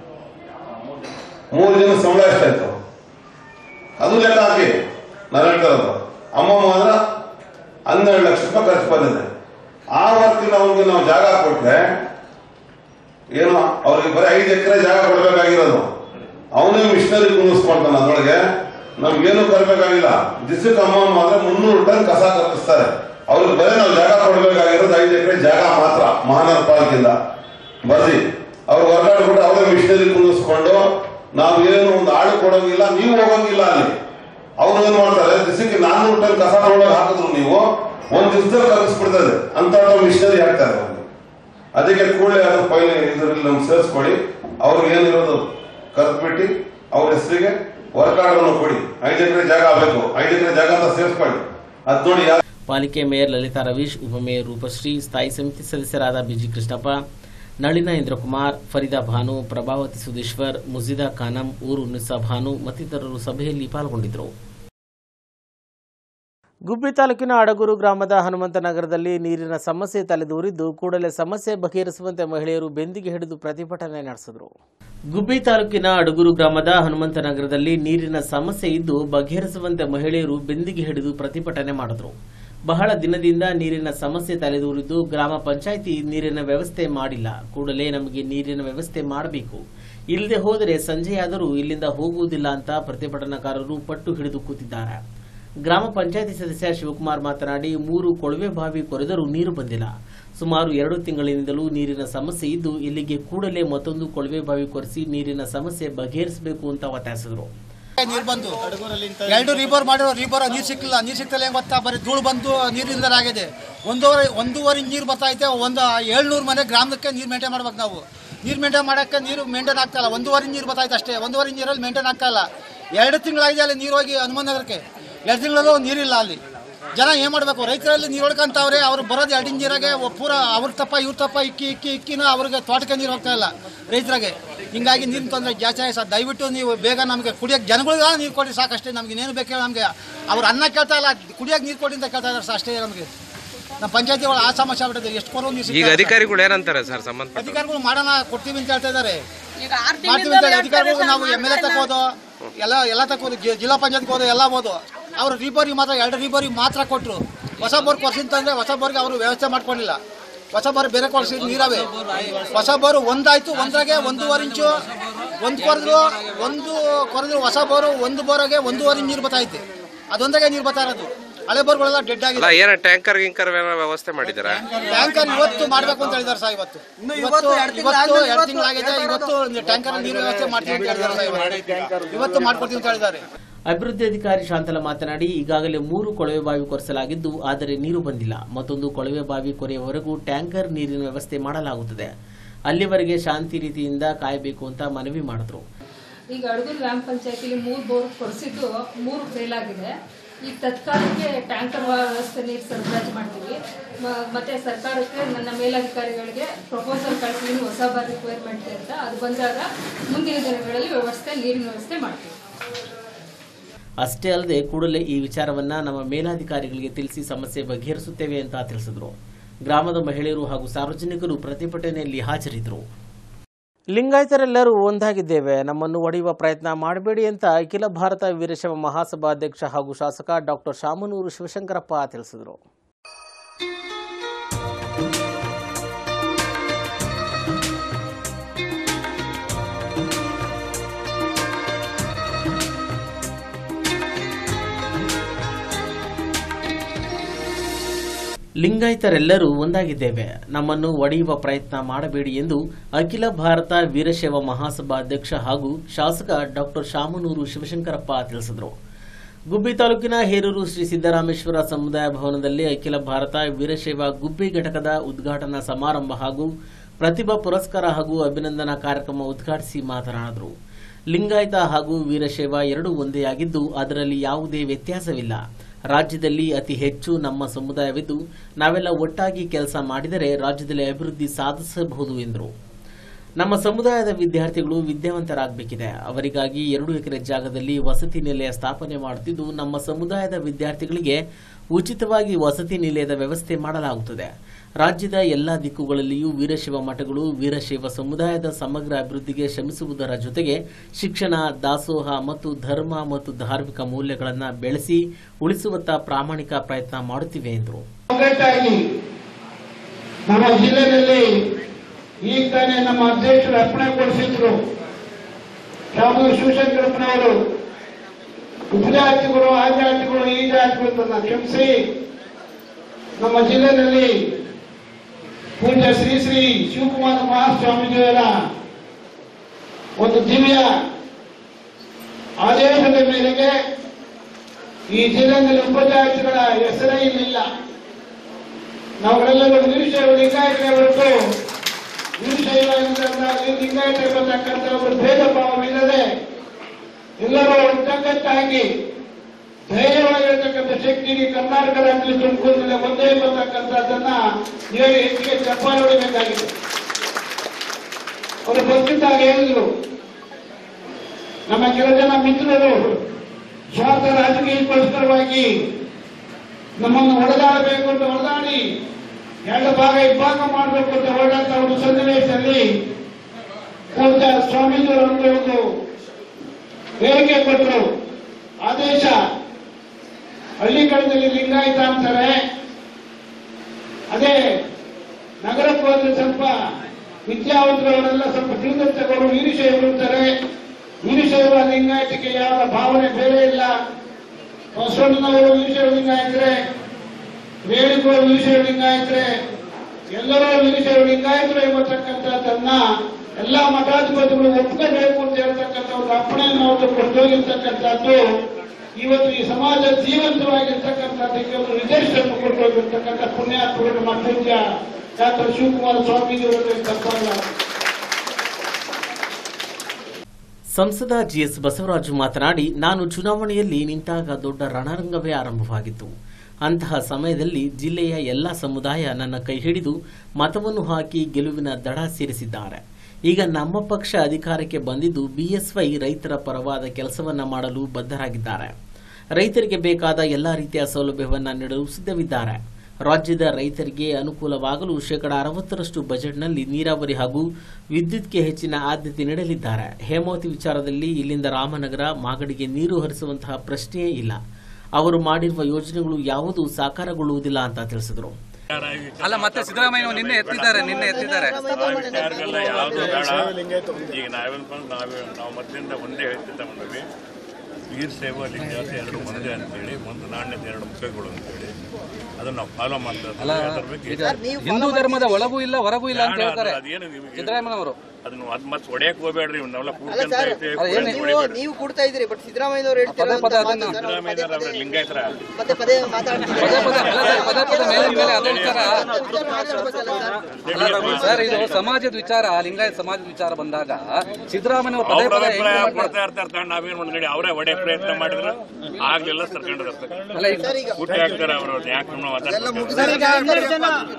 ಮೂರು ದಿನ ಸಂಬಳ ಎಷ್ಟಾಯ್ತು ಅದು ಲೆಕ್ಕ ಹಾಕಿ ನಾನು ಹೇಳ್ತಾ ಇರೋದು ಅಮ್ಮಮ್ಮ ಅಂದ್ರೆ ಹನ್ನೆರಡು ಲಕ್ಷ ರೂಪಾಯಿ ಖರ್ಚು ಬಂದಿದೆ ಆ ವರ್ಕಿನ ಅವ್ರಿಗೆ ನಾವು ಜಾಗ ಕೊಟ್ರೆ ಏನು ಅವ್ರಿಗೆ ಬರೀ ಐದು ಎಕರೆ ಜಾಗ ಕೊಡಬೇಕಾಗಿರೋದು ಅವನೇ ಮಿಷನರಿ ಕುಣಿಸ್ಕೊಂತಾನ ಅದ್ರೊಳಗೆ ನಮ್ಗೇನು ತರಬೇಕಾಗಿಲ್ಲ ದಿಸಕ್ಕೆ ಅಮ್ಮಮ್ಮ ಅಂದ್ರೆ ಮುನ್ನೂರು ಟನ್ ಕಸ ಕಲ್ಪಿಸ್ತಾರೆ ಅವ್ರಿಗೆ ಬರೀ ನಾವು ಜಾಗ ಕೊಡಬೇಕಾಗಿರೋದು ಐದು ಎಕರೆ ಜಾಗ ಮಾತ್ರ ಮಹಾನಗರ ಪಾಲಿಕೆಯಿಂದ ಬರ್ರಿ ಅವ್ರು ಹೊರಗಾಡ್ಬಿಟ್ಟು ಅವರೇ ಮಿಷನರಿ ಕುಣಿಸ್ಕೊಂಡು ನಾವು ಏನು ಒಂದು ಆಳು ಕೊಡೋಂಗಿಲ್ಲ ನೀವು ಹೋಗಂಗಿಲ್ಲ ಅಲ್ಲಿ ಅವ್ರು ಏನ್ ಮಾಡ್ತಾರೆ ದಿಸಕ್ಕೆ ನಾನ್ನೂರು ಟನ್ ಕಸ ತಗೊಂಡೋಗಿ ಹಾಕಿದ್ರು ನೀವು ಒಂದ್ ದಿವಸದಲ್ಲಿ ಕಲಿಸ್ಬಿಡ್ತದೆ ಅಂತ ಮಿಷನರಿ ಹಾಕ್ತಾರೆ ಅವ್ರಿಗೆ ಅದಕ್ಕೆ ಕೂಡಲೇ ಅದು ಫೈಲ್ ಇದರಲ್ಲಿ ನಮ್ಗೆ ಸೇರಿಸ್ಕೊಡಿ ಅವ್ರಿಗೆ ಏನಿರೋದು ಕರೆದ್ಬಿಟ್ಟು ಅವ್ರ ಹೆಸರಿಗೆ ವರ್ಕ್ ಆರ್ಡರ್ ಕೊಡಿ ಐದು ಎಕರೆ ಜಾಗ ಆಗಬೇಕು ಐದು ಎಕರೆ ಜಾಗ ಅಂತ ಸೇರಿಸ್ಕೊಳ್ಳಿ ಅದ್ ನೋಡಿ ಯಾರು ಪಾಲಿಕೆ ಮೇಯರ್ ಲಲಿತಾ ರವೀಶ್ ಉಪಮೇಯರ್ ರೂಪಶ್ರೀ ಸ್ಥಾಯಿ ಸಮಿತಿ ಸದಸ್ಯರಾದ ಬಿಜಿ ಕೃಷ್ಣಪ್ಪ ನಳಿನ ಇಂದ್ರಕುಮಾರ್ ಫರೀದಾ ಭಾನು ಪ್ರಭಾವತಿ ಸುಧೀಶ್ವರ್ ಮುಜಿದಾ ಖಾನಂ ಊರು ನಿಸಾ ಭಾನು ಮತ್ತಿತರರು ಸಭೆಯಲ್ಲಿ ಪಾಲ್ಗೊಂಡಿದ್ದರು ಗುಬ್ಬಿ ತಾಲೂಕಿನ ಅಡಗೂರು ಗ್ರಾಮದ ಹನುಮಂತ ನಗರದಲ್ಲಿ ನೀರಿನ ಸಮಸ್ಯೆ ತಲೆದೂರಿದ್ದು ಕೂಡಲೇ ಸಮಸ್ಯೆ ಬಗೆಹರಿಸುವಂತೆ ಮಹಿಳೆಯರು ಬೆಂದಿಗೆ ಹಿಡಿದು ಪ್ರತಿಭಟನೆ ನಡೆಸಿದರು ಗುಬ್ಬಿ ತಾಲೂಕಿನ ಅಡಗೂರು ಗ್ರಾಮದ ಹನುಮಂತ ನಗರದಲ್ಲಿ ನೀರಿನ ಸಮಸ್ಯೆ ಇದ್ದು ಬಗೆಹರಿಸುವಂತೆ ಮಹಿಳೆಯರು ಬೆಂದಿಗೆ ಹಿಡಿದು ಪ್ರತಿಭಟನೆ ಮಾಡಿದರು ಬಹಳ ದಿನದಿಂದ ನೀರಿನ ಸಮಸ್ಯೆ ತಲೆದೂರಿದ್ದು ಗ್ರಾಮ ಪಂಚಾಯಿತಿ ನೀರಿನ ವ್ಯವಸ್ಥೆ ಮಾಡಿಲ್ಲ ಕೂಡಲೇ ನಮಗೆ ನೀರಿನ ವ್ಯವಸ್ಥೆ ಮಾಡಬೇಕು ಇಲ್ಲದೆ ಹೋದರೆ ಸಂಜೆಯಾದರೂ ಇಲ್ಲಿಂದ ಹೋಗುವುದಿಲ್ಲ ಅಂತ ಪ್ರತಿಭಟನಾಕಾರರು ಪಟ್ಟು ಹಿಡಿದು ಕೂತಿದ್ದಾರೆ ಗ್ರಾಮ ಪಂಚಾಯಿತಿ ಸದಸ್ಯ ಶಿವಕುಮಾರ್ ಮಾತನಾಡಿ ಮೂರು ಕೊಳವೆ ಬಾವಿ ಕೊರೆದರೂ ನೀರು ಬಂದಿಲ್ಲ ಸುಮಾರು ಎರಡು ತಿಂಗಳಿನಿಂದಲೂ ನೀರಿನ ಸಮಸ್ಯೆ ಇದ್ದು ಇಲ್ಲಿಗೆ ಕೂಡಲೇ ಮತ್ತೊಂದು ಕೊಳವೆ ಬಾವಿ ಕೊರೆಸಿ ನೀರಿನ ಸಮಸ್ಯೆ ಬಗೆಹರಿಸಬೇಕು ಅಂತ ಒತ್ತಾಯಿಸಿದರು ನೀರು ಬಂದು ಎರಡು ರಿಬೋರ್ ಮಾಡಿರೋ ರಿಬೋರ್ ನೀರು ಸಿಕ್ಕಿಲ್ಲ ನೀರು ಸಿಕ್ತಲ್ಲ ಹೆಂಗ್ ಗೊತ್ತಾ ಬರೀ ಧೂಳು ಬಂದು ನೀರು ಇಲ್ದರ ಆಗಿದೆ ಒಂದೂವರೆ ಒಂದೂವರೆ ನೀರು ಬರ್ತಾ ಐತೆ ಒಂದು ಏಳ್ನೂರು ಮನೆ ಗ್ರಾಮಕ್ಕೆ ನೀರು ಮೇಂಟೈನ್ ಮಾಡ್ಬೇಕು ನಾವು ನೀರು ಮೇಂಟೈನ್ ಮಾಡೋಕ್ಕೆ ನೀರು ಮೇಂಟೈನ್ ಆಗ್ತಾ ಇಲ್ಲ ಒಂದೂವರೆ ನೀರು ಬರ್ತಾ ಐತೆ ಅಷ್ಟೇ ಒಂದೂವರೆ ನೀರಲ್ಲಿ ಮೇಂಟೈನ್ ಆಗ್ತಾ ಇಲ್ಲ ಎರಡು ತಿಂಗಳಾಗಿದೆ ಅಲ್ಲಿ ನೀರು ಹೋಗಿ ಹನುಮಾನ್ ನಗರಕ್ಕೆ ಎರಡು ತಿಂಗಳಲ್ಲೂ ನೀರಿಲ್ಲ ಅಲ್ಲಿ ಜನ ಏನು ಮಾಡಬೇಕು ರೈತರಲ್ಲಿ ನೀರು ಹೊಡ್ಕೊಂತವ್ರೆ ಅವ್ರು ಬರೋದು ಎರಡು ನೀರಾಗೆ ಪೂರ ಅವ್ರ ತಪ್ಪ ಇವ್ರ ತಪ್ಪ ಇಕ್ಕಿ ಇಕ್ಕಿ ಇಕ್ಕಿನ ಅವ್ರಿಗೆ ತೋಟಕ್ಕೆ ನೀರು ಹೋಗ್ತಾ ಇಲ್ಲ ರೈತರಿಗೆ ಹಿಂಗಾಗಿ ನೀರಿನ ತೊಂದರೆ ಜಾಸ್ತಿ ಆಗಿದೆ ಸರ್ ದಯವಿಟ್ಟು ನೀವು ಬೇಗ ನಮಗೆ ಕುಡಿಯೋಕ್ಕೆ ಜನಗಳಿಗೆ ನೀರು ಕೊಡಿ ಸಾಕಷ್ಟೇ ನಮ್ಗೆ ಇನ್ನೇನು ಬೇಕು ನಮಗೆ ಅವ್ರು ಅನ್ನ ಕೇಳ್ತಾ ಇಲ್ಲ ಕುಡಿಯೋಕೆ ನೀರು ಕೊಡಿ ಅಂತ ಕೇಳ್ತಾ ಇದ್ದಾರೆ ಸರ್ ಅಷ್ಟೇ ನಮಗೆ ನಮ್ಮ ಪಂಚಾಯತಿ ಒಳಗೆ ಆ ಸಮಸ್ಯೆ ಆಗ್ಬಿಟ್ಟಿದೆ ಎಷ್ಟು ಕೊರೋ ನೀರು ಈಗ ಸಿಗ್ತಾ ಇಲ್ಲ ಸರ್. ಅಧಿಕಾರಿಗಳು ಏನಂತಾರೆ ಸರ್ ಸಂಬಂಧಪಟ್ಟ ಅಧಿಕಾರಿಗಳು ಮಾಡೋಣ ಕೊಡ್ತೀವಿ ಅಂತ ಹೇಳ್ತಾ ಇದ್ದಾರೆ ಮಾಡ್ತೀವಿ ಅಂತ ಹೇಳಿ ಅಧಿಕಾರಿಗಳು ನಾವು ಎಮ್ ಎಲ್ ಎ ತಕ್ಕೋದು ಎಲ್ಲ ಎಲ್ಲ ತಕ್ಕೋದು ಜಿ- ಜಿಲ್ಲಾ ಪಂಚಾಯತ್ಗೆ ಹೋದು ಎಲ್ಲ ಹೋದು ಅವರು ರಿಬೋರಿ ಮಾತ್ರ ಎರಡು ರಿಬೋರಿ ಮಾತ್ರ ಕೊಟ್ಟರು ಹೊಸ ಬೋರ್ ಕೊಡ್ಸಿಂತ ಅಂದ್ರೆ ಹೊಸ ಬೋರ್ಗೆ ಅವರು ವ್ಯವಸ್ಥೆ ಮಾಡ್ಕೊಂಡಿಲ್ಲ ಹೊಸ ಬೋರ್ ಬೇರೆ ಕೊಡ್ಸಿ ನೀರವೆ ಹೊಸ ಬೋರು ಒಂದಾಯ್ತು ಒಂದ್ರಾಗೆ ಒಂದೂವರೆ ಇಂಚು ಒಂದು ಕೊರೆದ್ರು ಒಂದು ಕೊರೆದ್ರು ಹೊಸ ಬೋರು ಒಂದು ಬೋರಾಗೆ ಒಂದೂವರೆ ನೀರು ಬತ್ತೈತೆ ಅದೊಂದಾಗೆ ನೀರು ಬರ್ತಾ ಇರೋದು ಹಳೆ ಬೋರ್ಗಳೆಲ್ಲ ಡೆಡ್ ಆಗಿದೆ ಅಲ್ಲ ಏನ ಟ್ಯಾಂಕರ್ ಗಿಂಕರ್ ಏನೋ ವ್ಯವಸ್ಥೆ ಮಾಡಿದಾರ ಟ್ಯಾಂಕರ್ ಇವತ್ತು ಮಾಡಬೇಕು ಅಂತ ಹೇಳಿದಾರೆ ಸರ್ ಇವತ್ತು ಇವತ್ತು ಇವತ್ತು ಎರಡು ತಿಂಗಳಾಗಿದೆ ಇವತ್ತು ಟ್ಯಾಂಕರ್ ನೀರು ವ್ಯವಸ್ಥೆ ಮಾಡ್ತೀವಿ ಅಂತ ಹೇಳಿದಾರೆ ಸರ್ ಇವತ್ತು. ಇವತ್ತು ಮಾಡ್ಕೊಡ್ತೀವಿ ಅಂತ ಹೇಳಿದ್ದಾರೆ ಅಭಿವೃದ್ಧಿ ಅಧಿಕಾರಿ ಶಾಂತಲ ಮಾತನಾಡಿ ಈಗಾಗಲೇ ಮೂರು ಕೊಳವೆ ಬಾವಿ ಕೊರೆಸಲಾಗಿದ್ದು ಆದರೆ ನೀರು ಬಂದಿಲ್ಲ ಮತ್ತೊಂದು ಕೊಳವೆ ಬಾವಿ ಕೊರೆಯುವವರೆಗೂ ಟ್ಯಾಂಕರ್ ನೀರಿನ ವ್ಯವಸ್ಥೆ ಮಾಡಲಾಗುತ್ತದೆ ಅಲ್ಲಿವರೆಗೆ ಶಾಂತಿ ರೀತಿಯಿಂದ ಕಾಯಬೇಕು ಅಂತ ಮನವಿ ಮಾಡಿದ್ರು ಈಗ ಅಡಗೂರು ಗ್ರಾಮ ಪಂಚಾಯತಿಲಿ ಮೂರು ಬೋರ್ ಕೊಡಿಸಿದ್ದು ಮೂರು ಫೇಲ್ ಆಗಿದೆ ಈಗ ತತ್ಕಾಲಕ್ಕೆ ಟ್ಯಾಂಕರ್ ವ್ಯವಸ್ಥೆ ನೀರು ಸರಬರಾಜು ಮಾಡ್ತೀವಿ ಮ- ಮತ್ತೆ ಸರ್ಕಾರಕ್ಕೆ ನನ್ನ ಮೇಲಧಿಕಾರಿಗಳಿಗೆ ಪ್ರಪೋಸಲ್ ಕಳಿಸ್ತೀನಿ ಹೊಸ ಬಾರ್ ರಿಕ್ವೈರ್ಮೆಂಟ್ ಅಂತ ಅದು ಬಂದಾಗ ಮುಂದಿನ ದಿನಗಳಲ್ಲಿ ವ್ಯವಸ್ಥೆ ನೀರಿನ ವ್ಯವಸ್ಥೆ ಮಾಡ್ತೀವಿ ಅಷ್ಟೇ ಅಲ್ಲದೆ ಕೂಡಲೇ ಈ ವಿಚಾರವನ್ನ ನಮ್ಮ ಮೇಲಾಧಿಕಾರಿಗಳಿಗೆ ತಿಳಿಸಿ ಸಮಸ್ಯೆ ಬಗೆಹರಿಸುತ್ತೇವೆ ಅಂತ ತಿಳಿಸಿದ್ರು ಗ್ರಾಮದ ಮಹಿಳೆಯರು ಹಾಗೂ ಸಾರ್ವಜನಿಕರು ಪ್ರತಿಭಟನೆಯಲ್ಲಿ ಹಾಜರಿದ್ದರು ಲಿಂಗಾಯತರೆಲ್ಲರೂ ಒಂದಾಗಿದ್ದೇವೆ ನಮ್ಮನ್ನು ಒಡೆಯುವ ಪ್ರಯತ್ನ ಮಾಡಬೇಡಿ ಅಂತ ಅಖಿಲ ಭಾರತ ವೀರಶೈವ ಮಹಾಸಭಾಧ್ಯಕ್ಷ ಹಾಗೂ ಶಾಸಕ ಡಾಕ್ಟರ್ ಶಾಮನೂರು ಶಿವಶಂಕರಪ್ಪ ತಿಳಿಸಿದರು ಲಿಂಗಾಯತರೆಲ್ಲರೂ ಒಂದಾಗಿದ್ದೇವೆ ನಮ್ಮನ್ನು ಒಡೆಯುವ ಪ್ರಯತ್ನ ಮಾಡಬೇಡಿ ಎಂದು ಅಖಿಲ ಭಾರತ ವೀರಶೈವ ಮಹಾಸಭಾ ಅಧ್ಯಕ್ಷ ಹಾಗೂ ಶಾಸಕ ಡಾಕ್ಟರ್ ಶಾಮನೂರು ಶಿವಶಂಕರಪ್ಪ ತಿಳಿಸಿದರು ಗುಬ್ಬಿ ತಾಲೂಕಿನ ಹೇರೂರು ಶ್ರೀ ಸಿದ್ದರಾಮೇಶ್ವರ ಸಮುದಾಯ ಭವನದಲ್ಲಿ ಅಖಿಲ ಭಾರತ ವೀರಶೈವ ಗುಬ್ಬಿ ಘಟಕದ ಉದ್ಘಾಟನಾ ಸಮಾರಂಭ ಹಾಗೂ ಪ್ರತಿಭಾ ಪುರಸ್ಕಾರ ಹಾಗೂ ಅಭಿನಂದನಾ ಕಾರ್ಯಕ್ರಮ ಉದ್ಘಾಟಿಸಿ ಮಾತನಾಡಿದರು ಲಿಂಗಾಯತ ಹಾಗೂ ವೀರಶೈವ ಎರಡೂ ಒಂದೇ ಆಗಿದ್ದು ಅದರಲ್ಲಿ ಯಾವುದೇ ವ್ಯತ್ಯಾಸವಿಲ್ಲ ರಾಜ್ಯದಲ್ಲಿ ಅತಿ ಹೆಚ್ಚು ನಮ್ಮ ಸಮುದಾಯವಿದ್ದು ನಾವೆಲ್ಲ ಒಟ್ಟಾಗಿ ಕೆಲಸ ಮಾಡಿದರೆ ರಾಜ್ಯದಲ್ಲಿ ಅಭಿವೃದ್ಧಿ ಸಾಧಿಸಬಹುದು ಎಂದರು ನಮ್ಮ ಸಮುದಾಯದ ವಿದ್ಯಾರ್ಥಿಗಳು ವಿದ್ಯಾವಂತರಾಗಬೇಕಿದೆ ಅವರಿಗಾಗಿ ಎರಡು ಎಕರೆ ಜಾಗದಲ್ಲಿ ವಸತಿ ನಿಲಯ ಸ್ಥಾಪನೆ ಮಾಡುತ್ತಿದ್ದು ನಮ್ಮ ಸಮುದಾಯದ ವಿದ್ಯಾರ್ಥಿಗಳಿಗೆ ಉಚಿತವಾಗಿ ವಸತಿ ನಿಲಯದ ವ್ಯವಸ್ಥೆ ಮಾಡಲಾಗುತ್ತದೆ ರಾಜ್ಯದ ಎಲ್ಲಾ ದಿಕ್ಕುಗಳಲ್ಲಿಯೂ ವೀರಶೈವ ಮಠಗಳು ವೀರಶೈವ ಸಮುದಾಯದ ಸಮಗ್ರ ಅಭಿವೃದ್ಧಿಗೆ ಶ್ರಮಿಸುವುದರ ಜೊತೆಗೆ ಶಿಕ್ಷಣ ದಾಸೋಹ ಮತ್ತು ಧರ್ಮ ಮತ್ತು ಧಾರ್ಮಿಕ ಮೌಲ್ಯಗಳನ್ನು ಬೆಳೆಸಿ ಉಳಿಸುವತ್ತ ಪ್ರಾಮಾಣಿಕ ಪ್ರಯತ್ನ ಮಾಡುತ್ತಿವೆ ಎಂದರು ಒಗ್ಗಟ್ಟಾಗಿ ನಮ್ಮ ಜಿಲ್ಲೆಯಲ್ಲಿ ಈಗ ತಾನೇ ನಮ್ಮ ಅಧ್ಯಕ್ಷರು ಅರ್ಪಣೆಗೊಳಿಸಿದ್ರು ಶಾಮೂರು ಶಿವಶಂಕರಪ್ಪನವರು ಉಪಜಾತಿಗಳು ಆ ಜಾತಿಗಳು ಈ ಜಾತಿಗಳನ್ನ ಕ್ಷಮಿಸಿ ನಮ್ಮ ಜಿಲ್ಲೆಯಲ್ಲಿ ಪೂಜ್ಯ ಶ್ರೀ ಶ್ರೀ ಶಿವಕುಮಾರ ಮಹಾಸ್ವಾಮೀಜಿಯವರ ಒಂದು ದಿವ್ಯ ಆದೇಶದ ಮೇರೆಗೆ ಈ ಜಿಲ್ಲೆಯಲ್ಲಿ ಉಪಜಾತಿಗಳ ಹೆಸರೇ ಇರಲಿಲ್ಲ ನಾವೆಲ್ಲರೂ ವೀರಶೈವ ಲಿಂಗಾಯತರೇ ಹೊರತು ವೀರಶೈವ ಎಂದಾಗಲಿ ಲಿಂಗಾಯತ ಬರ್ತಕ್ಕಂಥ ಒಂದು ಭೇದ ಭಾವವಿಲ್ಲದೆ ಎಲ್ಲರೂ ಒಟ್ಟಂಗಟ್ಟಾಗಿ ಧೈರ್ಯವಾಗಿರ್ತಕ್ಕಂಥ ಶಕ್ತಿ ಇಡೀ ಕರ್ನಾಟಕ ರಾಜ್ಯ ತುಮಕೂರಿನಲ್ಲಿ ಒಂದೇ ಬರ್ತಕ್ಕಂಥದ್ದನ್ನ ನೀವು ಹೆಚ್ಚಿಗೆ ಚಪ್ಪಾಳೆ ಹೊಡಿಬೇಕಾಗಿದೆ ಅವರು ಬಂದಿದ್ದಾಗ ಹೇಳಿದ್ರು ನಮ್ಮ ಕೆಲ ಜನ ಮಿತ್ರರು ಸ್ವಾರ್ಥ ರಾಜಕೀಯಕ್ಕೋಸ್ಕರವಾಗಿ ನಮ್ಮನ್ನು ಹೊಡೆದಾಡಬೇಕು ಅಂತ ಹೊಡೆದಾಡಿ ಎರಡು ಭಾಗ ಇಬ್ಬಾಗ ಮಾಡಬೇಕು ಅಂತ ಹೊರಡಂತ ಒಂದು ಸನ್ನಿವೇಶದಲ್ಲಿ ಪೂಜ್ಯ ಸ್ವಾಮೀಜಿಯವರು ನಮಗೆ ಒಂದು ಹೇಳಿಕೆ ಕೊಟ್ಟರು ಆದೇಶ ಹಳ್ಳಿಗಳಲ್ಲಿ ಲಿಂಗಾಯತ ಅಂತಾರೆ ಅದೇ ನಗರಕ್ಕೆ ಹೋದ್ರೆ ಸ್ವಲ್ಪ ವಿದ್ಯಾವಂತರವರೆಲ್ಲ ಸ್ವಲ್ಪ ತಿಳಿದಂತವರು ವೀರಶೈವರು ಅಂತಾರೆ ವೀರಶೈವ ಲಿಂಗಾಯತಕ್ಕೆ ಯಾವ ಭಾವನೆ ಬೇರೆ ಇಲ್ಲ ಬಸವಣ್ಣನವರು ವೀರಶೈವ ಲಿಂಗಾಯತರೆ ರೇಣುಗಳು ವೀರಶೈವ ಲಿಂಗಾಯತರೆ ಎಲ್ಲರೂ ವೀರಶೈವ ಲಿಂಗಾಯತರು ಎಂಬತಕ್ಕಂಥದ್ದನ್ನ ಎಲ್ಲ ಮಠಾಧಿಪತಿಗಳು ಒಪ್ಕೋಬೇಕು ಅಂತ ಹೇಳ್ತಕ್ಕಂಥ ಒಂದು ಅಪ್ಪಣೆಯನ್ನು ಅವರು ಕೊಟ್ಟೋಗಿರ್ತಕ್ಕಂಥದ್ದು ಇವತ್ತು ಈ ಸಮಾಜ ಜೀವಂತವಾಗಿರ್ತಕ್ಕಂಥದ್ದಕ್ಕೆ ಒಂದು ನಿದರ್ಶನ ಕೊಟ್ಟೋಗಿರ್ತಕ್ಕಂಥ ಪುಣ್ಯಾತ್ಮಗಳು ನಮ್ಮ ಪೂಜ್ಯ ಡಾಕ್ಟರ್ ಶಿವಕುಮಾರ ಸ್ವಾಮೀಜಿಯವರು ತಪ್ಪಲ್ಲ ಸಂಸದ ಜಿಎಸ್ ಬಸವರಾಜು ಮಾತನಾಡಿ ನಾನು ಚುನಾವಣೆಯಲ್ಲಿ ನಿಂತಾಗ ದೊಡ್ಡ ರಣರಂಗವೇ ಆರಂಭವಾಗಿತ್ತು ಅಂತಹ ಸಮಯದಲ್ಲಿ ಜಿಲ್ಲೆಯ ಎಲ್ಲ ಸಮುದಾಯ ನನ್ನ ಕೈ ಹಿಡಿದು ಮತವನ್ನು ಹಾಕಿ ಗೆಲುವಿನ ದಡ ಸೇರಿಸಿದ್ದಾರೆ ಈಗ ನಮ್ಮ ಪಕ್ಷ ಅಧಿಕಾರಕ್ಕೆ ಬಂದಿದ್ದು ಬಿಎಸ್ವೈ ರೈತರ ಪರವಾದ ಕೆಲಸವನ್ನ ಮಾಡಲು ಬದ್ಧರಾಗಿದ್ದಾರೆ ರೈತರಿಗೆ ಬೇಕಾದ ಎಲ್ಲಾ ರೀತಿಯ ಸೌಲಭ್ಯವನ್ನ ನೀಡಲು ಸಿದ್ಧವಿದ್ದಾರೆ ರಾಜ್ಯದ ರೈತರಿಗೆ ಅನುಕೂಲವಾಗಲು ಶೇಕಡ ಅರವತ್ತರಷ್ಟು ಬಜೆಟ್ನಲ್ಲಿ ನೀರಾವರಿ ಹಾಗೂ ವಿದ್ಯುತ್ಗೆ ಹೆಚ್ಚಿನ ಆದ್ಯತೆ ನೀಡಲಿದ್ದಾರೆ ಹೇಮಾವತಿ ವಿಚಾರದಲ್ಲಿ ಇಲ್ಲಿಂದ ರಾಮನಗರ ಮಾಗಡಿಗೆ ನೀರು ಹರಿಸುವಂತಹ ಪ್ರಶ್ನೆಯೇ ಇಲ್ಲ ಅವರು ಮಾಡಿರುವ ಯೋಜನೆಗಳು ಯಾವುದೂ ಸಾಕಾರಗೊಳ್ಳುವುದಿಲ್ಲ ಅಂತ ತಿಳಿಸಿದರು ಅಲ್ಲ ಮತ್ತೆ ಸಿದ್ದರಾಮಯ್ಯ ನಿನ್ನೆ ಎತ್ತಿದ್ದಾರೆ ನಿನ್ನೆ ಎತ್ತಿದ್ದಾರೆ ವಿಚಾರಗಳೆಲ್ಲ ಯಾವುದು ಬೇಡ ಈಗ ನಾವೇನಪ್ಪ ನಾವೇ ನಾವು ಮೊದಲಿಂದ ಒಂದೇ ಹೇಳ್ತಿದ್ದ ಬಂದ್ವಿ ವೀರ್ ಸೇವಾ ಲಿಂಗಾಯತ ಎರಡು ಒಂದೇ ಅಂತೇಳಿ ಒಂದು ನಾಣ್ಯದ ಎರಡು ಮುಖಗಳು ಅಂತೇಳಿ ಅದನ್ನ ನಾವು ಫಾಲೋ ಮಾಡ್ತಾ ಇದ್ದೀವಿ. ಅಲ್ಲ ಅದ್ರ ಬಗ್ಗೆ ಈಗ ಹಿಂದೂ ಧರ್ಮದ ಒಳಗೂ ಇಲ್ಲ ಹೊರಗೂ ಇಲ್ಲ ಅಂತ ಹೇಳ್ತಾರೆ ಅದೇನು ನಿಮಗೆ ಸಿದ್ದರಾಮಯ್ಯನವರು ಅದನ್ನ ಅದ್ ಮತ್ತೆ ಹೊಡೆಯಕ್ ಹೋಗ್ಬೇಡ್ರಿ ಇವ್ನೆಲ್ಲ ಅಲ್ಲ ಕೂಡ್ಕೊಂತ ಸರ್ ಐತೆ, ಅದೇ ಏನು ಕೂಡ್ಕೊಂತ ನೀವು ಹೊಡಿಬೇಡ್ರಿ. ನೀವು ಕೊಡ್ತಾ ಇದ್ದೀರಿ ಬಟ್ ಸಿದ್ದರಾಮಯ್ಯನವರು ಹೇಳ್ತಾರೆ ಪದೇ ಪದೇ ಅದನ್ನ- ಸಿದ್ದರಾಮಯ್ಯನವ್ರು ಅವ್ರ ಲಿಂಗಾಯತರ ಪದೇ ಪದೇ ಮಾತಾಡ್ತಿದ್ದಾರೆ ಪದೇ ಪದೇ ಅಲ್ಲ ಸರ್, ಪದೇ ಪದೇ ಮೇಲೆ ಮೇಲೆ ಅದೇ ವಿಚಾರ ವಿಚಾರ ಮಾತಾಡ್ಬೇಕಲ್ಲ ಸರ್ ಅಲ್ಲ ರಘು ಸರ್ ಇದು ಸಮಾಜದ ವಿಚಾರ ಲಿಂಗಾಯತ ಸಮಾಜದ ವಿಚಾರ ಬಂದಾಗ ಸಿದ್ದರಾಮಯ್ಯ ಪದೇ ಅವ್ರ ಪದೇ ಅಭಿಪ್ರಾಯ ಹೆಂಗ್ ಮಾಡ್ತಾರೆ? ಕೊಡ್ತಾ ಇರ್ತಾರೆ ತಗೊಂಡು ನಾವೇನ್ ಮಾಡಿ ಅವರೇ ಹೊಡೆ ಪ್ರಯತ್ನ ಮಾಡಿದ್ರು ಆಗ್ಲಿಲ್ಲ ಸರ್ಕೊಂಡು ಅಲ್ಲ ಈಗ ಊಟ ಹಾಕ್ತಾರೆ ಅವರು ಯಾಕೆ ನಾವು ಎಲ್ಲ ಮಾತಾಡ್ತಾರೆ ಮುಗಿದ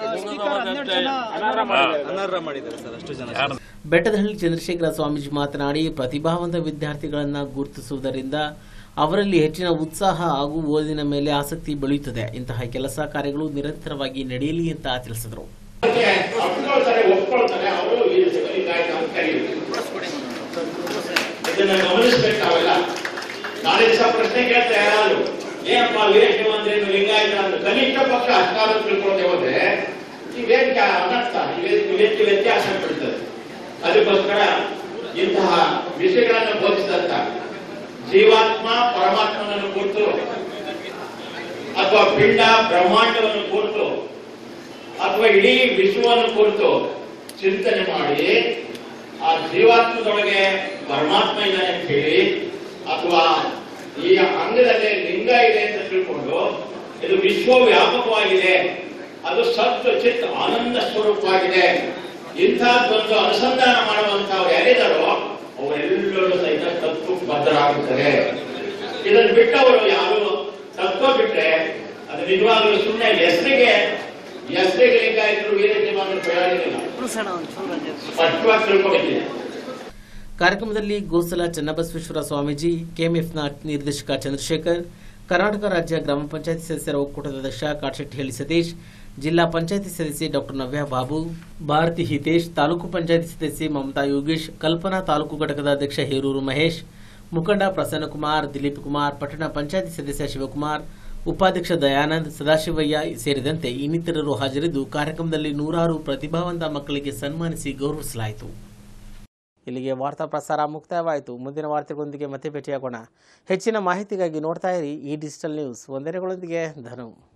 ಬೆಟ್ಟದಹಳ್ಳಿ ಚಂದ್ರಶೇಖರ ಸ್ವಾಮೀಜಿ ಮಾತನಾಡಿ ಪ್ರತಿಭಾವಂತ ವಿದ್ಯಾರ್ಥಿಗಳನ್ನು ಗುರುತಿಸುವುದರಿಂದ ಅವರಲ್ಲಿ ಹೆಚ್ಚಿನ ಉತ್ಸಾಹ ಹಾಗೂ ಓದಿನ ಮೇಲೆ ಆಸಕ್ತಿ ಬೆಳೆಯುತ್ತದೆ ಇಂತಹ ಕೆಲಸ ಕಾರ್ಯಗಳು ನಿರಂತರವಾಗಿ ನಡೆಯಲಿ ಅಂತ ತಿಳಿಸಿದರು ಅಪ್ಕೊಳ್ತಾರೆ ಒಪ್ಕೊಳ್ತಾರೆ ಅವರು ಈ ಲಿಂಗಾಯತ ಅಂತ ಕರೀತಾರೆ ಇದನ್ನ ಗಮನಿಸ್ಬೇಕು ನಾವೆಲ್ಲ ನಾಳೆ ದಿವಸ ಪ್ರಶ್ನೆ ಕೇಳ್ತಾ ಯಾರು ಏನಪ್ಪ ವೀರಶೈವ ಅಂದ್ರೆ ಏನು ಲಿಂಗಾಯತ ಅಂತ ಕನಿಷ್ಠ ಪಕ್ಷ ಅಷ್ಟಾರು ತಿಳ್ಕೊಳ್ತೇ ಹೋದ್ರೆ ಈ ವೇದಿಕೆ ಅನರ್ಥ ಈ ವೇದಿಕೆ ವೇದಿಕೆ ವ್ಯತ್ಯಾಸ ಬೀಳ್ತದೆ ಅದಕ್ಕೋಸ್ಕರ ಇಂತಹ ವಿಷಯಗಳನ್ನು ಬೋಧಿಸಿದಂತ ಜೀವಾತ್ಮ ಪರಮಾತ್ಮನನ್ನು ಕುರಿತು ಅಥವಾ ಪಿಂಡ ಬ್ರಹ್ಮಾಂಡವನ್ನು ಕುರಿತು ಅಥವಾ ಇಡೀ ವಿಶ್ವವನ್ನು ಕುರಿತು ಚಿಂತನೆ ಮಾಡಿ ಆ ಜೀವಾತ್ಮದೊಳಗೆ ಪರಮಾತ್ಮ ಇದ್ದಾನೆ ಅಂತ ಹೇಳಿ ಅಥವಾ ಈ ಅಂಗದಲ್ಲಿ ಲಿಂಗ ಇದೆ ಅಂತ ತಿಳ್ಕೊಂಡು ಇದು ವಿಶ್ವವ್ಯಾಪಕವಾಗಿದೆ ಅದು ಸತ್ವ ಚಿತ್ ಆನಂದ ಸ್ವರೂಪವಾಗಿದೆ ಇಂಥದ್ದೊಂದು ಅನುಸಂಧಾನ ಮಾಡುವಂತವ್ರು ಯಾರಿದ್ದಾರೋ ಅವರೆಲ್ಲರೂ ಸಹಿತ ತತ್ವ ಬದ್ಧರಾಗುತ್ತಾರೆ ಇದನ್ನು ಬಿಟ್ಟವರು ಯಾರು ತತ್ವ ಬಿಟ್ರೆ ಅದು ನಿಜವಾಗಲೂ ಸುಮ್ಮನೆ ಹೆಸರಿಗೆ ಹೆಸರಿಗೆ ಲಿಂಗಾಯತರು ವೀರಶೈವ ಅನ್ನೋ ಪ್ರಯೋಜನ ಇಲ್ಲ ಸ್ಪಷ್ಟವಾಗಿ ತಿಳ್ಕೊಬೇಕಿದೆ ಕಾರ್ಯಕ್ರಮದಲ್ಲಿ ಗೋಸಲ ಚನ್ನಬಸವೇಶ್ವರ ಸ್ವಾಮೀಜಿ ಕೆಎಂಎಫ್ನ ನಿರ್ದೇಶಕ ಚಂದ್ರಶೇಖರ್ ಕರ್ನಾಟಕ ರಾಜ್ಯ ಗ್ರಾಮ ಪಂಚಾಯತಿ ಸದಸ್ಯರ ಒಕ್ಕೂಟದ ಅಧ್ಯಕ್ಷ ಕಾಟಶೆಟ್ಟಿಹಳ್ಳಿ ಸತೀಶ್ ಜಿಲ್ಲಾ ಪಂಚಾಯತಿ ಸದಸ್ಯೆ ಡಾಕ್ಟರ್ ನವ್ಯ ಬಾಬು ಭಾರತಿ ಹಿತೇಶ್ ತಾಲೂಕು ಪಂಚಾಯತಿ ಸದಸ್ಯೆ ಮಮತಾ ಯೋಗೇಶ್ ಕಲ್ಪನಾ ತಾಲೂಕು ಘಟಕದ ಅಧ್ಯಕ್ಷ ಹೇರೂರು ಮಹೇಶ್ ಮುಖಂಡ ಪ್ರಸನ್ನಕುಮಾರ್ ದಿಲೀಪ್ ಕುಮಾರ್ ಪಟ್ಟಣ ಪಂಚಾಯತಿ ಸದಸ್ಯ ಶಿವಕುಮಾರ್ ಉಪಾಧ್ಯಕ್ಷ ದಯಾನಂದ್ ಸದಾಶಿವಯ್ಯ ಸೇರಿದಂತೆ ಇನ್ನಿತರರು ಹಾಜರಿದ್ದು ಕಾರ್ಯಕ್ರಮದಲ್ಲಿ ನೂರಾರು ಪ್ರತಿಭಾವಂತ ಮಕ್ಕಳಿಗೆ ಸನ್ಮಾನಿಸಿ ಗೌರವಿಸಲಾಯಿತು ಇಲ್ಲಿಗೆ ವಾರ್ತಾ ಪ್ರಸಾರ ಮುಕ್ತಾಯವಾಯಿತು ಮುಂದಿನ ವಾರ್ತೆಗಳೊಂದಿಗೆ ಮತ್ತೆ ಭೇಟಿಯಾಗೋಣ ಹೆಚ್ಚಿನ ಮಾಹಿತಿಗಾಗಿ ನೋಡ್ತಾ ಇರಿ ಈ ಡಿಜಿಟಲ್ ನ್ಯೂಸ್ ವಂದನೆಗಳೊಂದಿಗೆ ಧನು